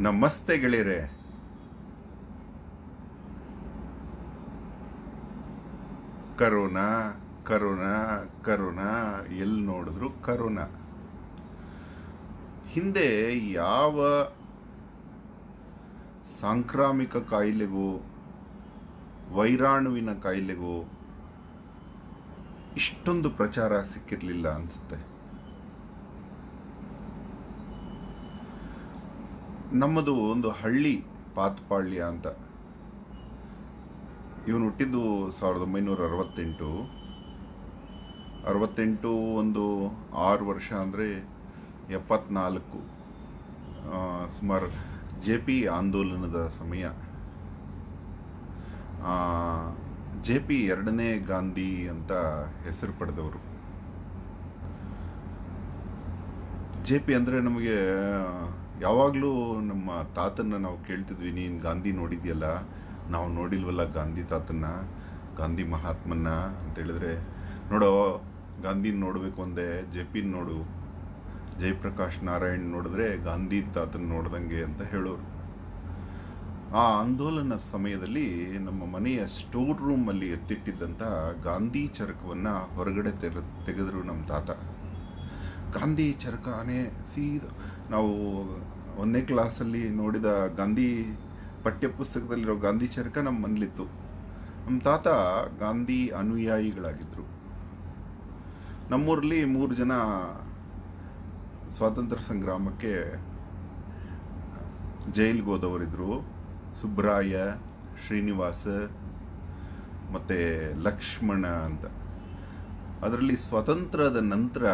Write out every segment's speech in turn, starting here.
ನಮಸ್ತೆ ಗೆಳೆಯರೆ corona corona corona ಎಲ್ಲಿ ನೋಡಿದ್ರು ಕರೋನಾ ಹಿಂದೆ ಯಾವ ಸಾಂಕ್ರಾಮಿಕ ಕಾಯಿಲೆಗೂ ವೈರಾಣುವಿನ ಕಾಯಿಲೆಗೂ ಇಷ್ಟೊಂದು ಪ್ರಚಾರ ಸಿಕ್ಕಿರ್ಲಿಲ್ಲ ಅನ್ಸುತ್ತೆ ನಮ್ಮದು ಒಂದು ಹಳ್ಳಿ ಪಾತ್ಪಾಳ್ಯ ಅಂತ ಇವನು ಹುಟ್ಟಿದ್ದು ಸಾವಿರದ ಒಂಬೈನೂರ ಅರವತ್ತೆಂಟು ಅರವತ್ತೆಂಟು ಒಂದು ಆರು ವರ್ಷ ಅಂದರೆ ಎಪ್ಪತ್ನಾಲ್ಕು ಆ, ಸುಮಾರು ಜೆ ಪಿ ಆಂದೋಲನದ ಸಮಯ ಜೆ ಪಿ ಎರಡನೇ ಗಾಂಧಿ ಅಂತ ಹೆಸರು ಪಡೆದವರು ಜೆ ಪಿ ಅಂದರೆ ನಮಗೆ ಯಾವಾಗಲೂ ನಮ್ಮ ತಾತನ್ನ ನಾವು ಕೇಳ್ತಿದ್ವಿ ನೀನು ಗಾಂಧಿ ನೋಡಿದ್ಯಲ್ಲ ನಾವು ನೋಡಿಲ್ವಲ್ಲ ಗಾಂಧಿ ತಾತನ್ನ ಗಾಂಧಿ ಮಹಾತ್ಮನ್ನ ಅಂತ ಹೇಳಿದ್ರೆ ನೋಡೋ ಗಾಂಧಿ ನೋಡಬೇಕು ಅಂದೆ ಜೆ ಪಿನ ನೋಡು ಜಯಪ್ರಕಾಶ್ ನಾರಾಯಣ್ ನೋಡಿದ್ರೆ ಗಾಂಧಿ ತಾತನ ನೋಡ್ದಂಗೆ ಅಂತ ಹೇಳೋರು ಆ ಆಂದೋಲನ ಸಮಯದಲ್ಲಿ ನಮ್ಮ ಮನೆಯ ಸ್ಟೋರ್ ರೂಮ್ ಅಲ್ಲಿ ಎತ್ತಿಟ್ಟಿದ್ದಂತ ಗಾಂಧಿ ಚರಕವನ್ನ ಹೊರಗಡೆ ತೆರ ತೆಗೆದ್ರು ನಮ್ಮ ತಾತ ಗಾಂಧಿ ಚರಕನೇ ಸೀದಾ ನಾವು ಒಂದನೇ ಕ್ಲಾಸಲ್ಲಿ ನೋಡಿದ ಗಾಂಧಿ ಪಠ್ಯ ಪುಸ್ತಕದಲ್ಲಿರೋ ಗಾಂಧಿ ಚರಕ ನಮ್ಮ ಮನೇಲಿತ್ತು ನಮ್ಮ ತಾತ ಗಾಂಧಿ ಅನುಯಾಯಿಗಳಾಗಿದ್ರು ನಮ್ಮೂರಲ್ಲಿ ಮೂರು ಜನ ಸ್ವಾತಂತ್ರ್ಯ ಸಂಗ್ರಾಮಕ್ಕೆ ಜೈಲ್ಗೆ ಹೋದವರಿದ್ರು ಸುಬ್ರಾಯ ಶ್ರೀನಿವಾಸ ಮತ್ತೆ ಲಕ್ಷ್ಮಣ ಅಂತ ಅದರಲ್ಲಿ ಸ್ವಾತಂತ್ರ್ಯದ ನಂತರ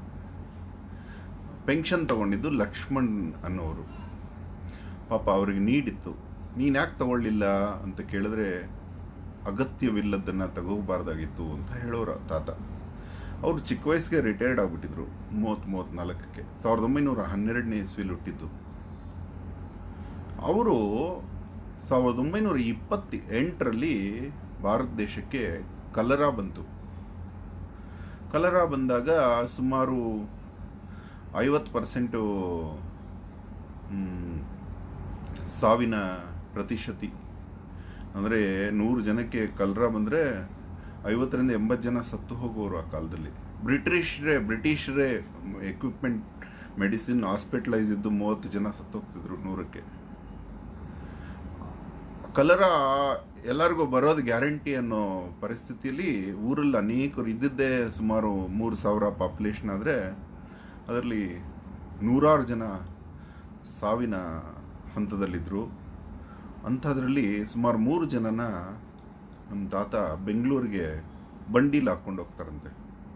ಪೆನ್ಷನ್ ತಗೊಂಡಿದ್ದು ಲಕ್ಷ್ಮಣ್ ಅನ್ನೋರು ಪಾಪ ಅವ್ರಿಗೆ ನೀಡಿತ್ತು ನೀನು ಯಾಕೆ ತಗೊಳ್ಳಿಲ್ಲ ಅಂತ ಕೇಳಿದ್ರೆ ಅಗತ್ಯವಿಲ್ಲದನ್ನ ತಗೋಬಾರ್ದಾಗಿತ್ತು ಅಂತ ಹೇಳೋರ ತಾತ ಅವರು ಚಿಕ್ಕ ವಯಸ್ಸಿಗೆ ರಿಟೈರ್ಡ್ ಆಗ್ಬಿಟ್ಟಿದ್ರು ಮೂವತ್ತ್ ಮೂವತ್ತ್ನಾಲ್ಕಕ್ಕೆ ಸಾವಿರದ ಒಂಬೈನೂರ ಹನ್ನೆರಡನೇ ಇಸ್ವಿಲಿ ಹುಟ್ಟಿದ್ದು ಅವರು ಸಾವಿರದ ಒಂಬೈನೂರ ಇಪ್ಪತ್ತ ಎಂಟರಲ್ಲಿ ಭಾರತ ದೇಶಕ್ಕೆ ಕಲರಾ ಬಂತು ಕಲರಾ ಬಂದಾಗ ಸುಮಾರು ಐವತ್ತು ಪರ್ಸೆಂಟು ಸಾವಿನ ಪ್ರತಿಶತಿ ಅಂದರೆ ನೂರು ಜನಕ್ಕೆ ಕಲರಾ ಬಂದರೆ ಐವತ್ತರಿಂದ ಎಂಬತ್ತು ಜನ ಸತ್ತು ಹೋಗೋರು ಆ ಕಾಲದಲ್ಲಿ ಬ್ರಿಟಿಷರೇ ಬ್ರಿಟಿಷರೇ ಎಕ್ವಿಪ್ಮೆಂಟ್ ಮೆಡಿಸಿನ್ ಹಾಸ್ಪಿಟಲೈಸ್ ಇದ್ದು ಮೂವತ್ತು ಜನ ಸತ್ತು ಹೋಗ್ತಿದ್ರು ನೂರಕ್ಕೆ ಕಲರ ಎಲ್ಲರಿಗೂ ಬರೋದು ಗ್ಯಾರಂಟಿ ಅನ್ನೋ ಪರಿಸ್ಥಿತಿಯಲ್ಲಿ ಊರಲ್ಲಿ ಅನೇಕರು ಇದ್ದಿದ್ದೇ ಸುಮಾರು ಮೂರು ಸಾವಿರ ಪಾಪ್ಯುಲೇಷನ್ ಆದರೆ ಅದರಲ್ಲಿ ನೂರಾರು ಜನ ಸಾವಿನ ಹಂತದಲ್ಲಿದ್ದರು ಅಂಥದ್ರಲ್ಲಿ ಸುಮಾರು ಮೂರು ಜನನ ನಮ್ಮ ತಾತ ಬೆಂಗಳೂರಿಗೆ ಬಂಡೀಲ್ ಹಾಕ್ಕೊಂಡು ಹೋಗ್ತಾರಂತೆ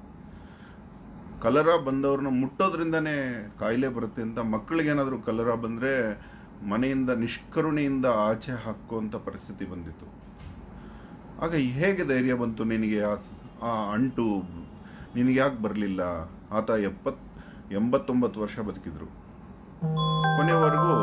ಕಲರ ಬಂದವ್ರನ್ನ ಮುಟ್ಟೋದ್ರಿಂದನೇ ಕಾಯಿಲೆ ಬರುತ್ತೆ ಅಂತ ಮಕ್ಕಳಿಗೇನಾದರೂ ಕಲರ ಬಂದರೆ ಮನೆಯಿಂದ ನಿಷ್ಕರುಣೆಯಿಂದ ಆಚೆ ಹಾಕುವಂಥ ಪರಿಸ್ಥಿತಿ ಬಂದಿತ್ತು ಆಗ ಹೇಗೆ ಧೈರ್ಯ ಬಂತು ನಿನಗೆ ಆ ಸ್- ಆ ಅಂಟು ನಿನಗೆ ಯಾಕೆ ಬರಲಿಲ್ಲ ಆತ ಎಪ್ಪತ್ ಎಂಬತ್ತೊಂಬತ್ತು ವರ್ಷ ಬದುಕಿದ್ರು ಕೊನೆವರೆಗೂ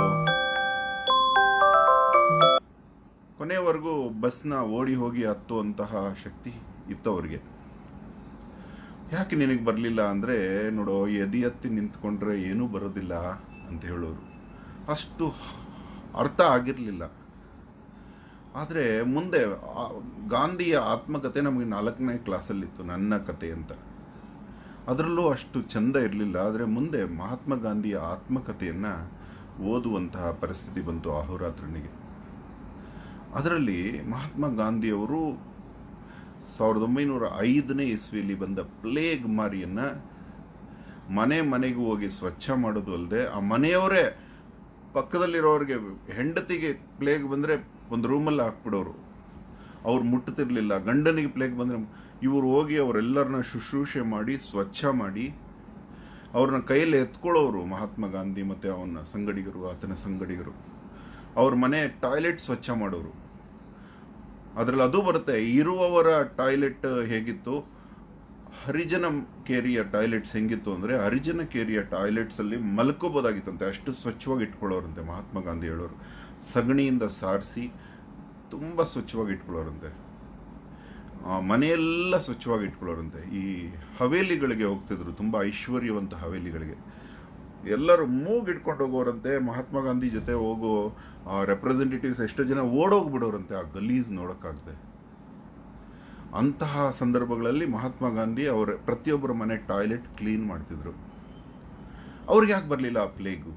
ಕೊನೆವರೆಗೂ ಬಸ್ನ ಓಡಿ ಹೋಗಿ ಹತ್ತುವಂತಹ ಶಕ್ತಿ ಇತ್ತು ಅವ್ರಿಗೆ ಯಾಕೆ ನಿನಗೆ ಬರಲಿಲ್ಲ ಅಂದರೆ ನೋಡೋ ಎದಿ ಹತ್ತಿ ನಿಂತ್ಕೊಂಡ್ರೆ ಏನೂ ಬರೋದಿಲ್ಲ ಅಂತ ಹೇಳೋರು ಅಷ್ಟು ಅರ್ಥ ಆಗಿರಲಿಲ್ಲ ಆದರೆ ಮುಂದೆ ಆ- ಗಾಂಧಿಯ ಆತ್ಮಕತೆ ನಮಗೆ ನಾಲ್ಕನೇ ಕ್ಲಾಸಲ್ಲಿತ್ತು ನನ್ನ ಕತೆ ಅಂತ ಅದರಲ್ಲೂ ಅಷ್ಟು ಚಂದ ಇರಲಿಲ್ಲ ಆದರೆ ಮುಂದೆ ಮಹಾತ್ಮ ಗಾಂಧಿಯ ಆತ್ಮಕಥೆಯನ್ನು ಓದುವಂತಹ ಪರಿಸ್ಥಿತಿ ಬಂತು ಅಹೋರಾತ್ರನಿಗೆ ಅದರಲ್ಲಿ ಮಹಾತ್ಮ ಗಾಂಧಿಯವರು ಸಾವಿರದ ಒಂಬೈನೂರ ಐದನೇ ಇಸ್ವಿಯಲ್ಲಿ ಬಂದ ಪ್ಲೇಗ್ ಮಾರಿಯನ್ನ ಮನೆ ಮನೆಗೂ ಹೋಗಿ ಸ್ವಚ್ಛ ಮಾಡೋದು ಅಲ್ಲದೆ ಆ ಮನೆಯವರೇ ಪಕ್ಕದಲ್ಲಿರೋರಿಗೆ ಹೆಂಡತಿಗೆ ಪ್ಲೇಗ್ ಬಂದರೆ ಒಂದು ರೂಮಲ್ಲಿ ಹಾಕ್ಬಿಡೋರು ಅವ್ರು ಮುಟ್ಟುತ್ತಿರ್ಲಿಲ್ಲ ಗಂಡನಿಗೆ ಪ್ಲೇಗ್ ಬಂದರೆ ಇವರು ಹೋಗಿ ಅವರೆಲ್ಲರನ್ನ ಶುಶ್ರೂಷೆ ಮಾಡಿ ಸ್ವಚ್ಛ ಮಾಡಿ ಅವ್ರನ್ನ ಕೈಯಲ್ಲಿ ಎತ್ಕೊಳ್ಳೋರು ಮಹಾತ್ಮ ಗಾಂಧಿ ಮತ್ತು ಅವನ ಸಂಗಡಿಗರು ಆತನ ಸಂಗಡಿಗರು ಅವ್ರ ಮನೆ ಟಾಯ್ಲೆಟ್ ಸ್ವಚ್ಛ ಮಾಡೋರು ಅದರಲ್ಲಿ ಅದು ಬರುತ್ತೆ ಇರುವವರ ಟಾಯ್ಲೆಟ್ ಹೇಗಿತ್ತು ಹರಿಜನ ಕೇರಿಯ ಟಾಯ್ಲೆಟ್ಸ್ ಹೆಂಗಿತ್ತು ಅಂದರೆ ಹರಿಜನ ಕೇರಿಯ ಟಾಯ್ಲೆಟ್ಸ್ ಅಲ್ಲಿ ಮಲ್ಕೋಬೋದಾಗಿತ್ತಂತೆ ಅಷ್ಟು ಸ್ವಚ್ಛವಾಗಿ ಇಟ್ಕೊಳ್ಳೋರಂತೆ ಮಹಾತ್ಮ ಗಾಂಧಿ ಹೇಳೋರು ಸಗಣಿಯಿಂದ ಸಾರಿಸಿ ತುಂಬ ಸ್ವಚ್ಛವಾಗಿ ಇಟ್ಕೊಳ್ಳೋರಂತೆ ಆ, ಮನೆಯೆಲ್ಲ ಸ್ವಚ್ಛವಾಗಿ ಇಟ್ಕೊಳ್ಳೋರಂತೆ ಈ ಹವೇಲಿಗಳಿಗೆ ಹೋಗ್ತಿದ್ರು ತುಂಬ ಐಶ್ವರ್ಯವಂತ ಹವೇಲಿಗಳಿಗೆ ಎಲ್ಲರೂ ಮೂಗಿಡ್ಕೊಂಡು ಹೋಗೋರಂತೆ ಮಹಾತ್ಮ ಗಾಂಧಿ ಜೊತೆ ಹೋಗೋ ರೆಪ್ರೆಸೆಂಟೇಟಿವ್ಸ್ ಎಷ್ಟೋ ಜನ ಓಡೋಗ್ಬಿಡೋರಂತೆ ಆ ಗಲೀಜ್ ನೋಡೋಕ್ಕಾಗದೆ ಅಂತಹ ಸಂದರ್ಭಗಳಲ್ಲಿ ಮಹಾತ್ಮ ಗಾಂಧಿ ಅವರ ಪ್ರತಿಯೊಬ್ಬರ ಮನೆ ಟಾಯ್ಲೆಟ್ ಕ್ಲೀನ್ ಮಾಡ್ತಿದ್ರು ಅವ್ರಿಗೆ ಯಾಕೆ ಬರಲಿಲ್ಲ ಆ ಪ್ಲೇಗು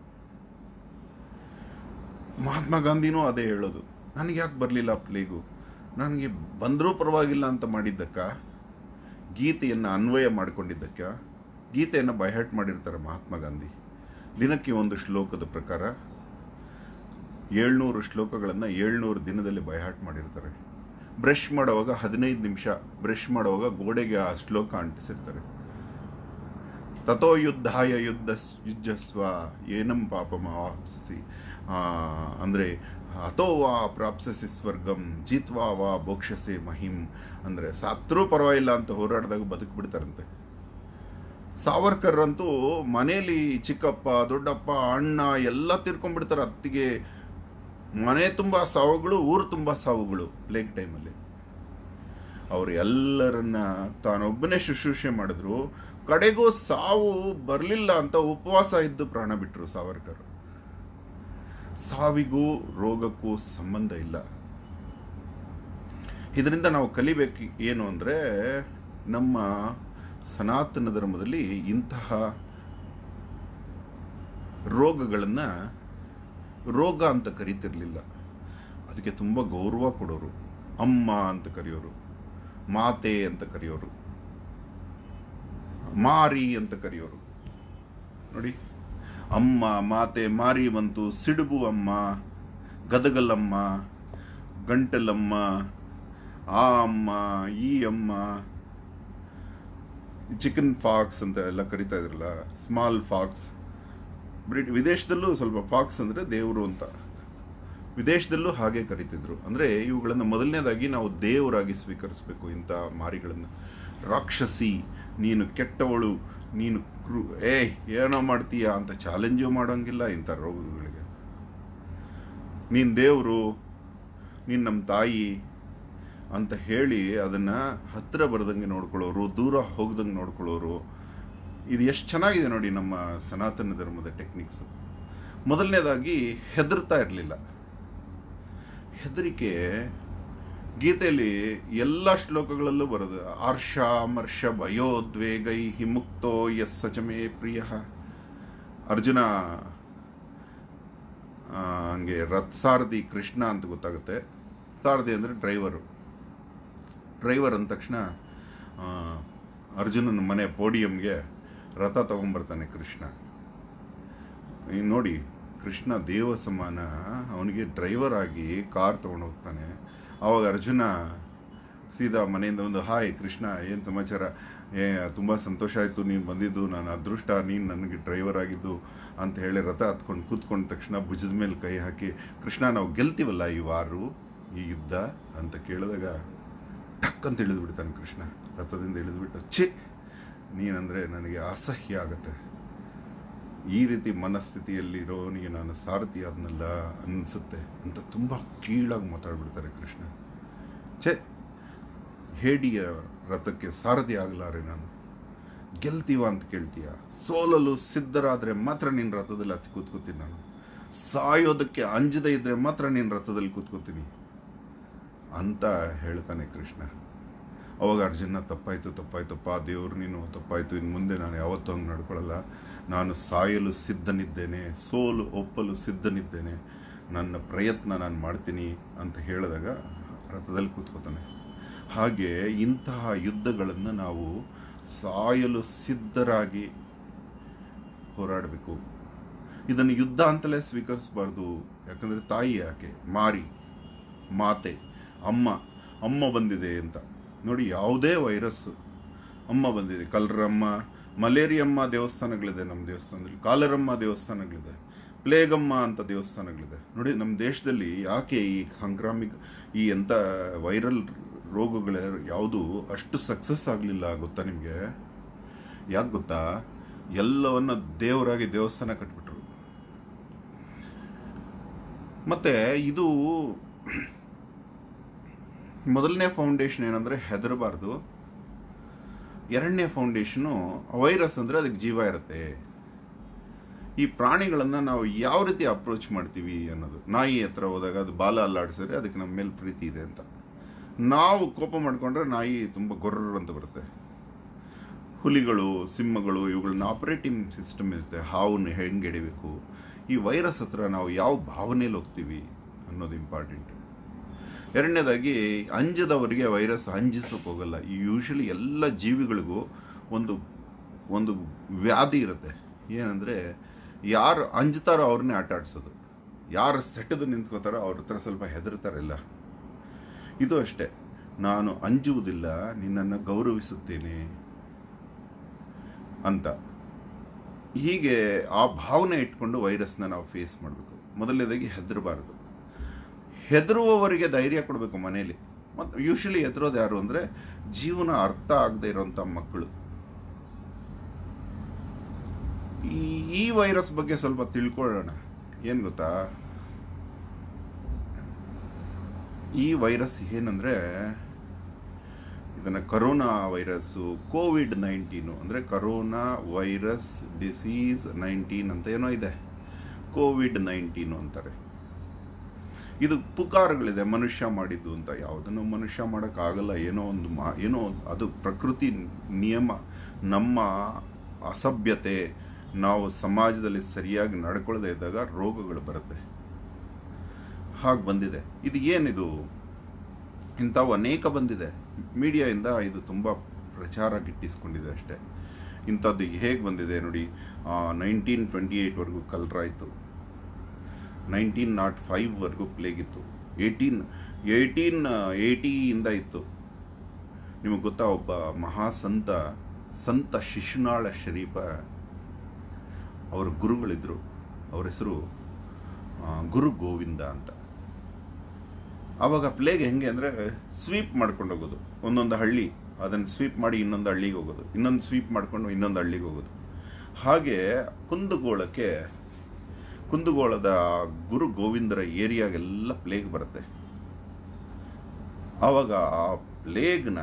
ಮಹಾತ್ಮ ಗಾಂಧಿನೂ ಅದೇ ಹೇಳೋದು ನನಗೆ ಯಾಕೆ ಬರಲಿಲ್ಲ ಆ ಪ್ಲೇಗು ನನಗೆ ಬಂದರೂ ಪರವಾಗಿಲ್ಲ ಅಂತ ಮಾಡಿದ್ದಕ್ಕ ಗೀತೆಯನ್ನು ಅನ್ವಯ ಮಾಡಿಕೊಂಡಿದ್ದಕ್ಕ ಗೀತೆಯನ್ನು ಬೈಹರ್ಟ್ ಮಾಡಿರ್ತಾರೆ ಮಹಾತ್ಮ ಗಾಂಧಿ ದಿನಕ್ಕೆ ಒಂದು ಶ್ಲೋಕದ ಪ್ರಕಾರ ಏಳ್ನೂರು ಶ್ಲೋಕಗಳನ್ನು ಏಳ್ನೂರು ದಿನದಲ್ಲಿ ಬೈಹಾಟ್ ಮಾಡಿರ್ತಾರೆ ಬ್ರಷ್ ಮಾಡುವಾಗ ಹದಿನೈದು ನಿಮಿಷ ಬ್ರಷ್ ಮಾಡುವಾಗ ಗೋಡೆಗೆ ಆ ಶ್ಲೋಕ ಅಂಟಿಸಿರ್ತಾರೆ ತಥೋ ಯುದ್ಧಾಯ ಯುದ್ಧ ಯುಜ್ಜಸ್ವ ಏನಂ ಪಾಪಮ ವಾಪ್ಸಿಸಿ ಅಂದರೆ ಅಥೋ ವಾ ಪ್ರಾಪ್ಸಸಿ ಸ್ವರ್ಗಂ ಜಿತ್ವಾ ವಾ ಭೋಕ್ಷಸೆ ಮಹಿಂ ಅಂದರೆ ಸತ್ರೂ ಪರವಾಗಿಲ್ಲ ಅಂತ ಹೋರಾಡಿದಾಗ ಬದುಕ್ಬಿಡ್ತಾರಂತೆ ಸಾವರ್ಕರ್ ಅಂತೂ ಮನೇಲಿ ಚಿಕ್ಕಪ್ಪ ದೊಡ್ಡಪ್ಪ ಅಣ್ಣ ಎಲ್ಲ ತಿರ್ಕೊಂಡ್ಬಿಡ್ತಾರೆ ಅತ್ತಿಗೆ ಮನೆ ತುಂಬ ಸಾವುಗಳು ಊರು ತುಂಬ ಸಾವುಗಳು ಪ್ಲೇಗ್ ಟೈಮಲ್ಲಿ ಅವರು ಎಲ್ಲರನ್ನ ತಾನೊಬ್ಬನೇ ಶುಶ್ರೂಷೆ ಮಾಡಿದ್ರು ಕಡೆಗೂ ಸಾವು ಬರಲಿಲ್ಲ ಅಂತ ಉಪವಾಸ ಇದ್ದು ಪ್ರಾಣ ಬಿಟ್ರು ಸಾವರ್ಕರ್ ಸಾವಿಗೂ ರೋಗಕ್ಕೂ ಸಂಬಂಧ ಇಲ್ಲ ಇದರಿಂದ ನಾವು ಕಲಿಬೇಕು ಏನು ಅಂದರೆ ನಮ್ಮ ಸನಾತನ ಧರ್ಮದಲ್ಲಿ ಇಂತಹ ರೋಗಗಳನ್ನು ರೋಗ ಅಂತ ಕರಿತಿರ್ಲಿಲ್ಲ ಅದಕ್ಕೆ ತುಂಬ ಗೌರವ ಕೊಡೋರು ಅಮ್ಮ ಅಂತ ಕರೆಯೋರು ಮಾತೆ ಅಂತ ಕರೆಯೋರು ಮಾರಿ ಅಂತ ಕರೆಯೋರು ನೋಡಿ ಅಮ್ಮ ಮಾತೆ ಮಾರಿ ಬಂತು ಸಿಡುಬು ಅಮ್ಮ ಗದಗಲಮ್ಮ ಗಂಟಲಮ್ಮ ಆ ಅಮ್ಮ ಈ ಅಮ್ಮ ಚಿಕನ್ ಫಾಕ್ಸ್ ಅಂತ ಎಲ್ಲ ಕರಿತಾ ಇದ್ರಲ್ಲ ಸ್ಮಾಲ್ ಫಾಕ್ಸ್ ಬ್ರಿಟ್ ವಿದೇಶದಲ್ಲೂ ಸ್ವಲ್ಪ ಫಾಕ್ಸ್ ಅಂದರೆ ದೇವರು ಅಂತ ವಿದೇಶದಲ್ಲೂ ಹಾಗೆ ಕರಿತಿದ್ರು ಅಂದರೆ ಇವುಗಳನ್ನು ಮೊದಲನೇದಾಗಿ ನಾವು ದೇವರಾಗಿ ಸ್ವೀಕರಿಸಬೇಕು ಇಂಥ ಮಾರಿಗಳನ್ನು ರಾಕ್ಷಸಿ ನೀನು ಕೆಟ್ಟವಳು ನೀನು ಕ್ರೂ ಏ ಏನೋ ಮಾಡ್ತೀಯಾ ಅಂತ ಚಾಲೆಂಜು ಮಾಡೋಂಗಿಲ್ಲ ಇಂಥ ರೋಗಗಳಿಗೆ ನೀನು ದೇವರು ನೀನು ನಮ್ಮ ತಾಯಿ ಅಂತ ಹೇಳಿ ಅದನ್ನು ಹತ್ತಿರ ಬರ್ದಂಗೆ ನೋಡ್ಕೊಳ್ಳೋರು ದೂರ ಹೋಗ್ದಂಗೆ ನೋಡ್ಕೊಳ್ಳೋರು ಇದು ಎಷ್ಟು ಚೆನ್ನಾಗಿದೆ ನೋಡಿ ನಮ್ಮ ಸನಾತನ ಧರ್ಮದ ಟೆಕ್ನಿಕ್ಸ್ ಮೊದಲನೇದಾಗಿ ಹೆದರ್ತಾ ಇರಲಿಲ್ಲ ಹೆದರಿಕೆ ಗೀತೆಯಲ್ಲಿ ಎಲ್ಲ ಶ್ಲೋಕಗಳಲ್ಲೂ ಬರೋದು ಆರ್ಷ ಮರ್ಷ ಭಯೋದ್ವೇಗೈ ಹಿಮುಕ್ತೋ ಯಸ್ ಸಚಮೇ ಪ್ರಿಯ ಅರ್ಜುನ ಆ, ಹಂಗೆ ರಥ್ ಸಾರಥಿ ಕೃಷ್ಣ ಅಂತ ಗೊತ್ತಾಗುತ್ತೆ ಸಾರಥಿ ಅಂದರೆ ಡ್ರೈವರು ಡ್ರೈವರ್ ಅಂದ ತಕ್ಷಣ ಆ, ಅರ್ಜುನನ ಮನೆ ಪೋಡಿಯಂಗೆ ರಥ ತಗೊಂಬರ್ತಾನೆ ಕೃಷ್ಣ ಈಗ ನೋಡಿ ಕೃಷ್ಣ ದೇವ ಸಮಾನ ಅವನಿಗೆ ಡ್ರೈವರ್ ಆಗಿ ಕಾರ್ ತಗೊಂಡು ಹೋಗ್ತಾನೆ ಆವಾಗ ಅರ್ಜುನ ಸೀದಾ ಮನೆಯಿಂದ ಒಂದು ಹಾಯ್ ಕೃಷ್ಣ ಏನು ಸಮಾಚಾರ ಏ ತುಂಬ ಸಂತೋಷ ಆಯಿತು ನೀನು ಬಂದಿದ್ದು ನಾನು ಅದೃಷ್ಟ ನೀನು ನನಗೆ ಡ್ರೈವರ್ ಆಗಿದ್ದು ಅಂತ ಹೇಳಿ ರಥ ಹತ್ಕೊಂಡು ಕೂತ್ಕೊಂಡ ತಕ್ಷಣ ಭುಜದ ಮೇಲೆ ಕೈ ಹಾಕಿ ಕೃಷ್ಣ ನಾವು ಗೆಲ್ತೀವಲ್ಲ ಈ ವಾರು ಈ ಯುದ್ಧ ಅಂತ ಕೇಳಿದಾಗ ಟಕ್ ಅಂತ ಇಳಿದು ಬಿಡ್ತಾನೆ ಕೃಷ್ಣ ರಥದಿಂದ ಇಳಿದುಬಿಟ್ಟು ಛೇ ನೀನಂದರೆ ನನಗೆ ಅಸಹ್ಯ ಆಗತ್ತೆ ಈ ರೀತಿ ಮನಸ್ಥಿತಿಯಲ್ಲಿರೋನಿಗೆ ನಾನು ಸಾರಥಿ ಆದ್ನಲ್ಲ ಅನಿಸುತ್ತೆ ಅಂತ ತುಂಬ ಕೀಳಾಗಿ ಮಾತಾಡ್ಬಿಡ್ತಾರೆ ಕೃಷ್ಣ ಛೇ ಹೇಡಿಯ ರಥಕ್ಕೆ ಸಾರಥಿ ಆಗಲಾರೆ ನಾನು ಗೆಲ್ತೀವ ಅಂತ ಕೇಳ್ತೀಯ ಸೋಲಲು ಸಿದ್ಧರಾದ್ರೆ ಮಾತ್ರ ನಿನ್ನ ರಥದಲ್ಲಿ ಹತ್ತಿ ಕೂತ್ಕೋತೀನಿ ನಾನು ಸಾಯೋದಕ್ಕೆ ಅಂಜದೇ ಇದ್ರೆ ಮಾತ್ರ ನಿನ್ನ ರಥದಲ್ಲಿ ಕೂತ್ಕೋತೀನಿ ಅಂತ ಹೇಳ್ತಾನೆ ಕೃಷ್ಣ ಅವಾಗ ಅರ್ಜುನ ತಪ್ಪಾಯ್ತು ತಪ್ಪಾಯ್ತಪ್ಪ ದೇವ್ರು ನೀನು ತಪ್ಪಾಯ್ತು ಇನ್ನು ಮುಂದೆ ನಾನು ಯಾವತ್ತೂ ಹಂಗೆ ನಡ್ಕೊಳ್ಳಲ್ಲ ನಾನು ಸಾಯಲು ಸಿದ್ಧನಿದ್ದೇನೆ ಸೋಲು ಒಪ್ಪಲು ಸಿದ್ಧನಿದ್ದೇನೆ ನನ್ನ ಪ್ರಯತ್ನ ನಾನು ಮಾಡ್ತೀನಿ ಅಂತ ಹೇಳಿದಾಗ ರಥದಲ್ಲಿ ಕೂತ್ಕೋತಾನೆ ಹಾಗೆ ಇಂತಹ ಯುದ್ಧಗಳನ್ನು ನಾವು ಸಾಯಲು ಸಿದ್ಧರಾಗಿ ಹೋರಾಡಬೇಕು ಇದನ್ನು ಯುದ್ಧ ಅಂತಲೇ ಸ್ವೀಕರಿಸಬಾರ್ದು ಯಾಕಂದರೆ ತಾಯಿ ಯಾಕೆ ಮಾರಿ ಮಾತೆ ಅಮ್ಮ ಅಮ್ಮ ಬಂದಿದೆ ಅಂತ ನೋಡಿ ಯಾವುದೇ ವೈರಸ್ ಅಮ್ಮ ಬಂದಿದೆ ಕಲ್ರಮ್ಮ ಮಲೇರಿಯಮ್ಮ ದೇವಸ್ಥಾನಗಳಿದೆ ನಮ್ಮ ದೇವಸ್ಥಾನದಲ್ಲಿ ಕಾಲರಮ್ಮ ದೇವಸ್ಥಾನಗಳಿದೆ ಪ್ಲೇಗಮ್ಮ ಅಂತ ದೇವಸ್ಥಾನಗಳಿದೆ ನೋಡಿ ನಮ್ಮ ದೇಶದಲ್ಲಿ ಯಾಕೆ ಈ ಸಾಂಕ್ರಾಮಿಕ ಈ ಎಂಥ ವೈರಲ್ ರೋಗಗಳ ಯಾವುದು ಅಷ್ಟು ಸಕ್ಸಸ್ ಆಗಲಿಲ್ಲ ಗೊತ್ತಾ ನಿಮಗೆ ಯಾಕೆ ಗೊತ್ತಾ ಎಲ್ಲವನ್ನ ದೇವರಾಗಿ ದೇವಸ್ಥಾನ ಕಟ್ಬಿಟ್ರು ಮತ್ತೆ ಇದು ಮೊದಲನೇ ಫೌಂಡೇಶನ್ ಏನಂದ್ರೆ ಹೆದರಬಾರ್ದು ಎರಡನೇ ಫೌಂಡೇಶನು ವೈರಸ್ ಅಂದ್ರೆ ಅದಕ್ಕೆ ಜೀವ ಇರುತ್ತೆ ಈ ಪ್ರಾಣಿಗಳನ್ನು ನಾವು ಯಾವ ರೀತಿ ಅಪ್ರೋಚ್ ಮಾಡ್ತೀವಿ ಅನ್ನೋದು ನಾಯಿ ಹತ್ರ ಹೋದಾಗ ಅದು ಬಾಲ ಅಲ್ಲಾಡಿಸಿದ್ರೆ ಅದಕ್ಕೆ ನಮ್ಮ ಮೇಲೆ ಪ್ರೀತಿ ಇದೆ ಅಂತ ನಾವು ಕೋಪ ಮಾಡಿಕೊಂಡ್ರೆ ನಾಯಿ ತುಂಬ ಗೊರ್ರ ಅಂತ ಬರುತ್ತೆ ಹುಲಿಗಳು ಸಿಂಹಗಳು ಇವುಗಳನ್ನ ಆಪರೇಟಿಂಗ್ ಸಿಸ್ಟಮ್ ಇರುತ್ತೆ ಹಾವನ್ನು ಹೆಂಗೆ ಹಿಡಿಬೇಕು ಈ ವೈರಸ್ ಹತ್ರ ನಾವು ಯಾವ ಭಾವನೆಯಲ್ಲಿ ಹೋಗ್ತೀವಿ ಅನ್ನೋದು ಇಂಪಾರ್ಟೆಂಟ್ ಎರಡನೇದಾಗಿ ಅಂಜದವರಿಗೆ ವೈರಸ್ ಅಂಜಿಸೋಕೆ ಹೋಗಲ್ಲ ಈ ಯೂಶಲಿ ಎಲ್ಲ ಜೀವಿಗಳಿಗೂ ಒಂದು ಒಂದು ವ್ಯಾಧಿ ಇರುತ್ತೆ ಏನಂದರೆ ಯಾರು ಅಂಜ್ತಾರೋ ಅವ್ರನ್ನೇ ಆಟ ಆಡಿಸೋದು ಯಾರು ಸೆಟದು ನಿಂತ್ಕೋತಾರೋ ಅವ್ರ ಹತ್ರ ಸ್ವಲ್ಪ ಹೆದರ್ತಾರಿಲ್ಲ ಇದು ಅಷ್ಟೇ ನಾನು ಅಂಜುವುದಿಲ್ಲ ನಿನ್ನನ್ನು ಗೌರವಿಸುತ್ತೇನೆ ಅಂತ ಹೀಗೆ ಆ ಭಾವನೆ ಇಟ್ಕೊಂಡು ವೈರಸ್ನ ನಾವು ಫೇಸ್ ಮಾಡಬೇಕು ಮೊದಲನೇದಾಗಿ ಹೆದರಬಾರದು ಹೆದರುವವರಿಗೆ ಧೈರ್ಯ ಕೊಡಬೇಕು ಮನೇಲಿ ಮತ್ತು ಯೂಶಲಿ ಹೆದರೋದು ಯಾರು ಅಂದರೆ ಜೀವನ ಅರ್ಥ ಆಗದೆ ಇರೋಂಥ ಮಕ್ಕಳು ಈ ಈ ವೈರಸ್ ಬಗ್ಗೆ ಸ್ವಲ್ಪ ತಿಳ್ಕೊಳ್ಳೋಣ ಏನು ಗೊತ್ತಾ ಈ ವೈರಸ್ ಏನಂದ್ರೆ ಇದನ್ನ ಕರೋನಾ ವೈರಸ್ಸು ಕೋವಿಡ್ ನೈನ್ಟೀನು ಅಂದರೆ ಕರೋನಾ ವೈರಸ್ ಡಿಸೀಸ್ ನೈನ್ಟೀನ್ ಅಂತ ಏನೋ ಇದೆ ಕೋವಿಡ್ ನೈನ್ಟೀನು ಅಂತಾರೆ ಇದು ಪುಕಾರುಗಳಿದೆ ಮನುಷ್ಯ ಮಾಡಿದ್ದು ಅಂತ ಯಾವುದನ್ನು ಮನುಷ್ಯ ಮಾಡೋಕ್ಕಾಗಲ್ಲ ಏನೋ ಒಂದು ಮಾ ಏನೋ ಅದು ಪ್ರಕೃತಿ ನಿಯಮ ನಮ್ಮ ಅಸಭ್ಯತೆ ನಾವು ಸಮಾಜದಲ್ಲಿ ಸರಿಯಾಗಿ ನಡ್ಕೊಳ್ಳದೆ ಇದ್ದಾಗ ರೋಗಗಳು ಬರುತ್ತೆ ಹಾಗೆ ಬಂದಿದೆ ಇದು ಏನಿದು ಇಂಥವು ಅನೇಕ ಬಂದಿದೆ ಮೀಡಿಯಾಯಿಂದ ಇದು ತುಂಬ ಪ್ರಚಾರ ಗಿಟ್ಟಿಸ್ಕೊಂಡಿದೆ ಅಷ್ಟೇ ಇಂಥದ್ದು ಹೇಗೆ ಬಂದಿದೆ ನೋಡಿ ನೈನ್ಟೀನ್ ಟ್ವೆಂಟಿ ಏಯ್ಟ್ವರೆಗೂ ಕಲ್ರಾಯಿತು ನೈನ್ಟೀನ್ ನಾಟ್ ಫೈವ್ವರೆಗೂ ಪ್ಲೇಗ್ ಇತ್ತು ಏಯ್ಟೀನ್ ಏಯ್ಟೀನ್ ಏಯ್ಟಿಯಿಂದ ಇತ್ತು ನಿಮಗೆ ಗೊತ್ತಾ ಒಬ್ಬ ಮಹಾಸಂತ ಸಂತ ಶಿಶುನಾಳ ಶರೀಫ ಅವರ ಗುರುಗಳಿದ್ರು ಅವ್ರ ಹೆಸರು ಗುರು ಗೋವಿಂದ ಅಂತ ಆವಾಗ ಪ್ಲೇಗ್ ಹೆಂಗೆ ಅಂದರೆ ಸ್ವೀಪ್ ಮಾಡ್ಕೊಂಡು ಹೋಗೋದು ಒಂದೊಂದು ಹಳ್ಳಿ ಅದನ್ನು ಸ್ವೀಪ್ ಮಾಡಿ ಇನ್ನೊಂದು ಹಳ್ಳಿಗೆ ಹೋಗೋದು ಇನ್ನೊಂದು ಸ್ವೀಪ್ ಮಾಡಿಕೊಂಡು ಇನ್ನೊಂದು ಹಳ್ಳಿಗೆ ಹೋಗೋದು ಹಾಗೆ ಕುಂದಗೋಳಕ್ಕೆ ಕುಂದಗೋಳದ ಗುರು ಗೋವಿಂದರ ಏರಿಯಾಗೆಲ್ಲ ಪ್ಲೇಗ್ ಬರುತ್ತೆ ಆವಾಗ ಆ ಪ್ಲೇಗ್ನ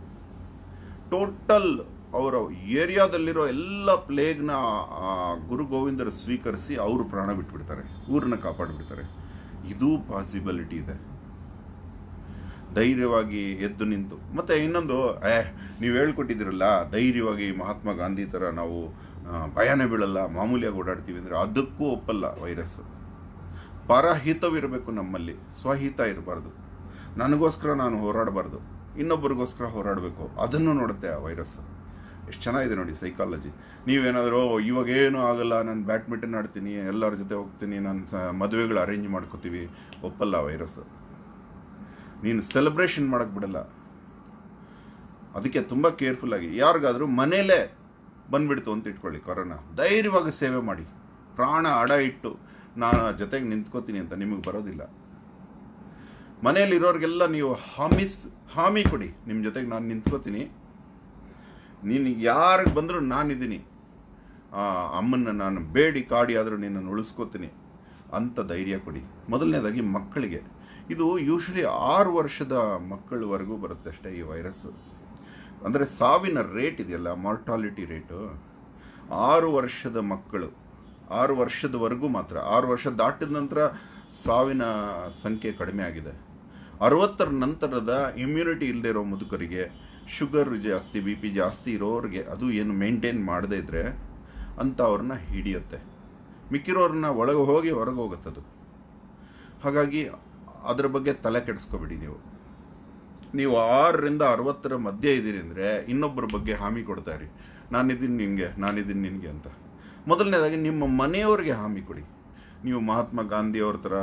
ಟೋಟಲ್ ಅವರ ಏರಿಯಾದಲ್ಲಿರೋ ಎಲ್ಲ ಪ್ಲೇಗ್ನ ಗುರು ಗೋವಿಂದರ ಸ್ವೀಕರಿಸಿ ಅವರು ಪ್ರಾಣ ಬಿಟ್ಬಿಡ್ತಾರೆ ಊರನ್ನ ಕಾಪಾಡಿಬಿಡ್ತಾರೆ ಇದೂ ಪಾಸಿಬಿಲಿಟಿ ಇದೆ ಧೈರ್ಯವಾಗಿ ಎದ್ದು ನಿಂತು ಮತ್ತೆ ಇನ್ನೊಂದು ಏ ನೀವು ಹೇಳ್ಕೊಟ್ಟಿದ್ದೀರಲ್ಲ ಧೈರ್ಯವಾಗಿ ಮಹಾತ್ಮ ಗಾಂಧಿ ಥರ ನಾವು ಭಯನೇ ಬೀಳಲ್ಲ ಮಾಮೂಲಿಯಾಗಿ ಓಡಾಡ್ತೀವಿ ಅಂದರೆ ಅದಕ್ಕೂ ಒಪ್ಪಲ್ಲ ವೈರಸ್ ಪರಹಿತವಿರಬೇಕು ನಮ್ಮಲ್ಲಿ ಸ್ವಹಿತ ಇರಬಾರ್ದು ನನಗೋಸ್ಕರ ನಾನು ಹೋರಾಡಬಾರ್ದು ಇನ್ನೊಬ್ಬರಿಗೋಸ್ಕರ ಹೋರಾಡಬೇಕು ಅದನ್ನು ನೋಡುತ್ತೆ ಆ ವೈರಸ್ ಎಷ್ಟು ಚೆನ್ನಾಗಿದೆ ನೋಡಿ ಸೈಕಾಲಜಿ ನೀವೇನಾದರೂ ಇವಾಗ ಏನೂ ಆಗಲ್ಲ ನಾನು ಬ್ಯಾಡ್ಮಿಂಟನ್ ಆಡ್ತೀನಿ ಎಲ್ಲರ ಜೊತೆ ಹೋಗ್ತೀನಿ ನಾನು ಸ ಮದುವೆಗಳು ಅರೇಂಜ್ ಮಾಡ್ಕೋತೀವಿ ಒಪ್ಪಲ್ಲ ವೈರಸ್ ನೀನು ಸೆಲೆಬ್ರೇಷನ್ ಮಾಡಕ್ಕೆ ಬಿಡಲ್ಲ ಅದಕ್ಕೆ ತುಂಬ ಕೇರ್ಫುಲ್ ಆಗಿ ಯಾರಿಗಾದರೂ ಮನೇಲೇ ಬಂದ್ಬಿಡ್ತು ಅಂತ ಇಟ್ಕೊಳ್ಳಿ ಕೊರೋನಾ ಧೈರ್ಯವಾಗಿ ಸೇವೆ ಮಾಡಿ ಪ್ರಾಣ ಅಡ ಇಟ್ಟು ನಾನು ಜೊತೆಗೆ ನಿಂತ್ಕೋತೀನಿ ಅಂತ ನಿಮಗೆ ಬರೋದಿಲ್ಲ ಮನೆಯಲ್ಲಿರೋರಿಗೆಲ್ಲ ನೀವು ಹಾಮಿಸ್ ಹಾಮಿ ಕೊಡಿ ನಿಮ್ಮ ಜೊತೆಗೆ ನಾನು ನಿಂತ್ಕೋತೀನಿ ನೀನು ಯಾರಿಗೆ ಬಂದರೂ ನಾನಿದ್ದೀನಿ ಅಮ್ಮನ್ನ ನಾನು ಬೇಡಿ ಕಾಡಿ ಆದರೂ ನಿನ್ನನ್ನು ಉಳಿಸ್ಕೋತೀನಿ ಅಂತ ಧೈರ್ಯ ಕೊಡಿ ಮೊದಲನೇದಾಗಿ ಮಕ್ಕಳಿಗೆ ಇದು ಯೂಶ್ವಲಿ ಆರು ವರ್ಷದ ಮಕ್ಕಳವರೆಗೂ ಬರುತ್ತೆ ಅಷ್ಟೇ ಈ ವೈರಸ್ಸು ಅಂದರೆ ಸಾವಿನ ರೇಟ್ ಇದೆಯಲ್ಲ ಮಾರ್ಟಾಲಿಟಿ ರೇಟು ಆರು ವರ್ಷದ ಮಕ್ಕಳು ಆರು ವರ್ಷದವರೆಗೂ ಮಾತ್ರ ಆರು ವರ್ಷ ದಾಟಿದ ನಂತರ ಸಾವಿನ ಸಂಖ್ಯೆ ಕಡಿಮೆ ಆಗಿದೆ ಅರವತ್ತರ ನಂತರದ ಇಮ್ಯುನಿಟಿ ಇಲ್ಲದೆ ಇರೋ ಮುದುಕರಿಗೆ ಶುಗರ್ ಜಾಸ್ತಿ ಬಿ ಪಿ ಜಾಸ್ತಿ ಇರೋರಿಗೆ ಅದು ಏನು ಮೇಂಟೈನ್ ಮಾಡದೇ ಇದ್ರೆ ಅಂತ ಅವ್ರನ್ನ ಹಿಡಿಯುತ್ತೆ ಮಿಕ್ಕಿರೋರನ್ನ ಒಳಗೆ ಹೋಗಿ ಹೊರಗೆ ಹೋಗುತ್ತದು ಹಾಗಾಗಿ ಅದ್ರ ಬಗ್ಗೆ ತಲೆ ಕೆಡಿಸ್ಕೋಬೇಡಿ ನೀವು ನೀವು ಆರರಿಂದ ಅರವತ್ತರ ಮಧ್ಯೆ ಇದ್ದೀರಿ ಅಂದರೆ ಇನ್ನೊಬ್ಬರ ಬಗ್ಗೆ ಹಾಮಿ ಕೊಡ್ತಾ ಇರಿ ನಾನಿದ್ದೀನಿ ನಿನಗೆ ನಾನಿದ್ದೀನಿ ನಿನಗೆ ಅಂತ ಮೊದಲನೇದಾಗಿ ನಿಮ್ಮ ಮನೆಯವರಿಗೆ ಹಾಮಿ ಕೊಡಿ ನೀವು ಮಹಾತ್ಮ ಗಾಂಧಿಯವ್ರ ಥರ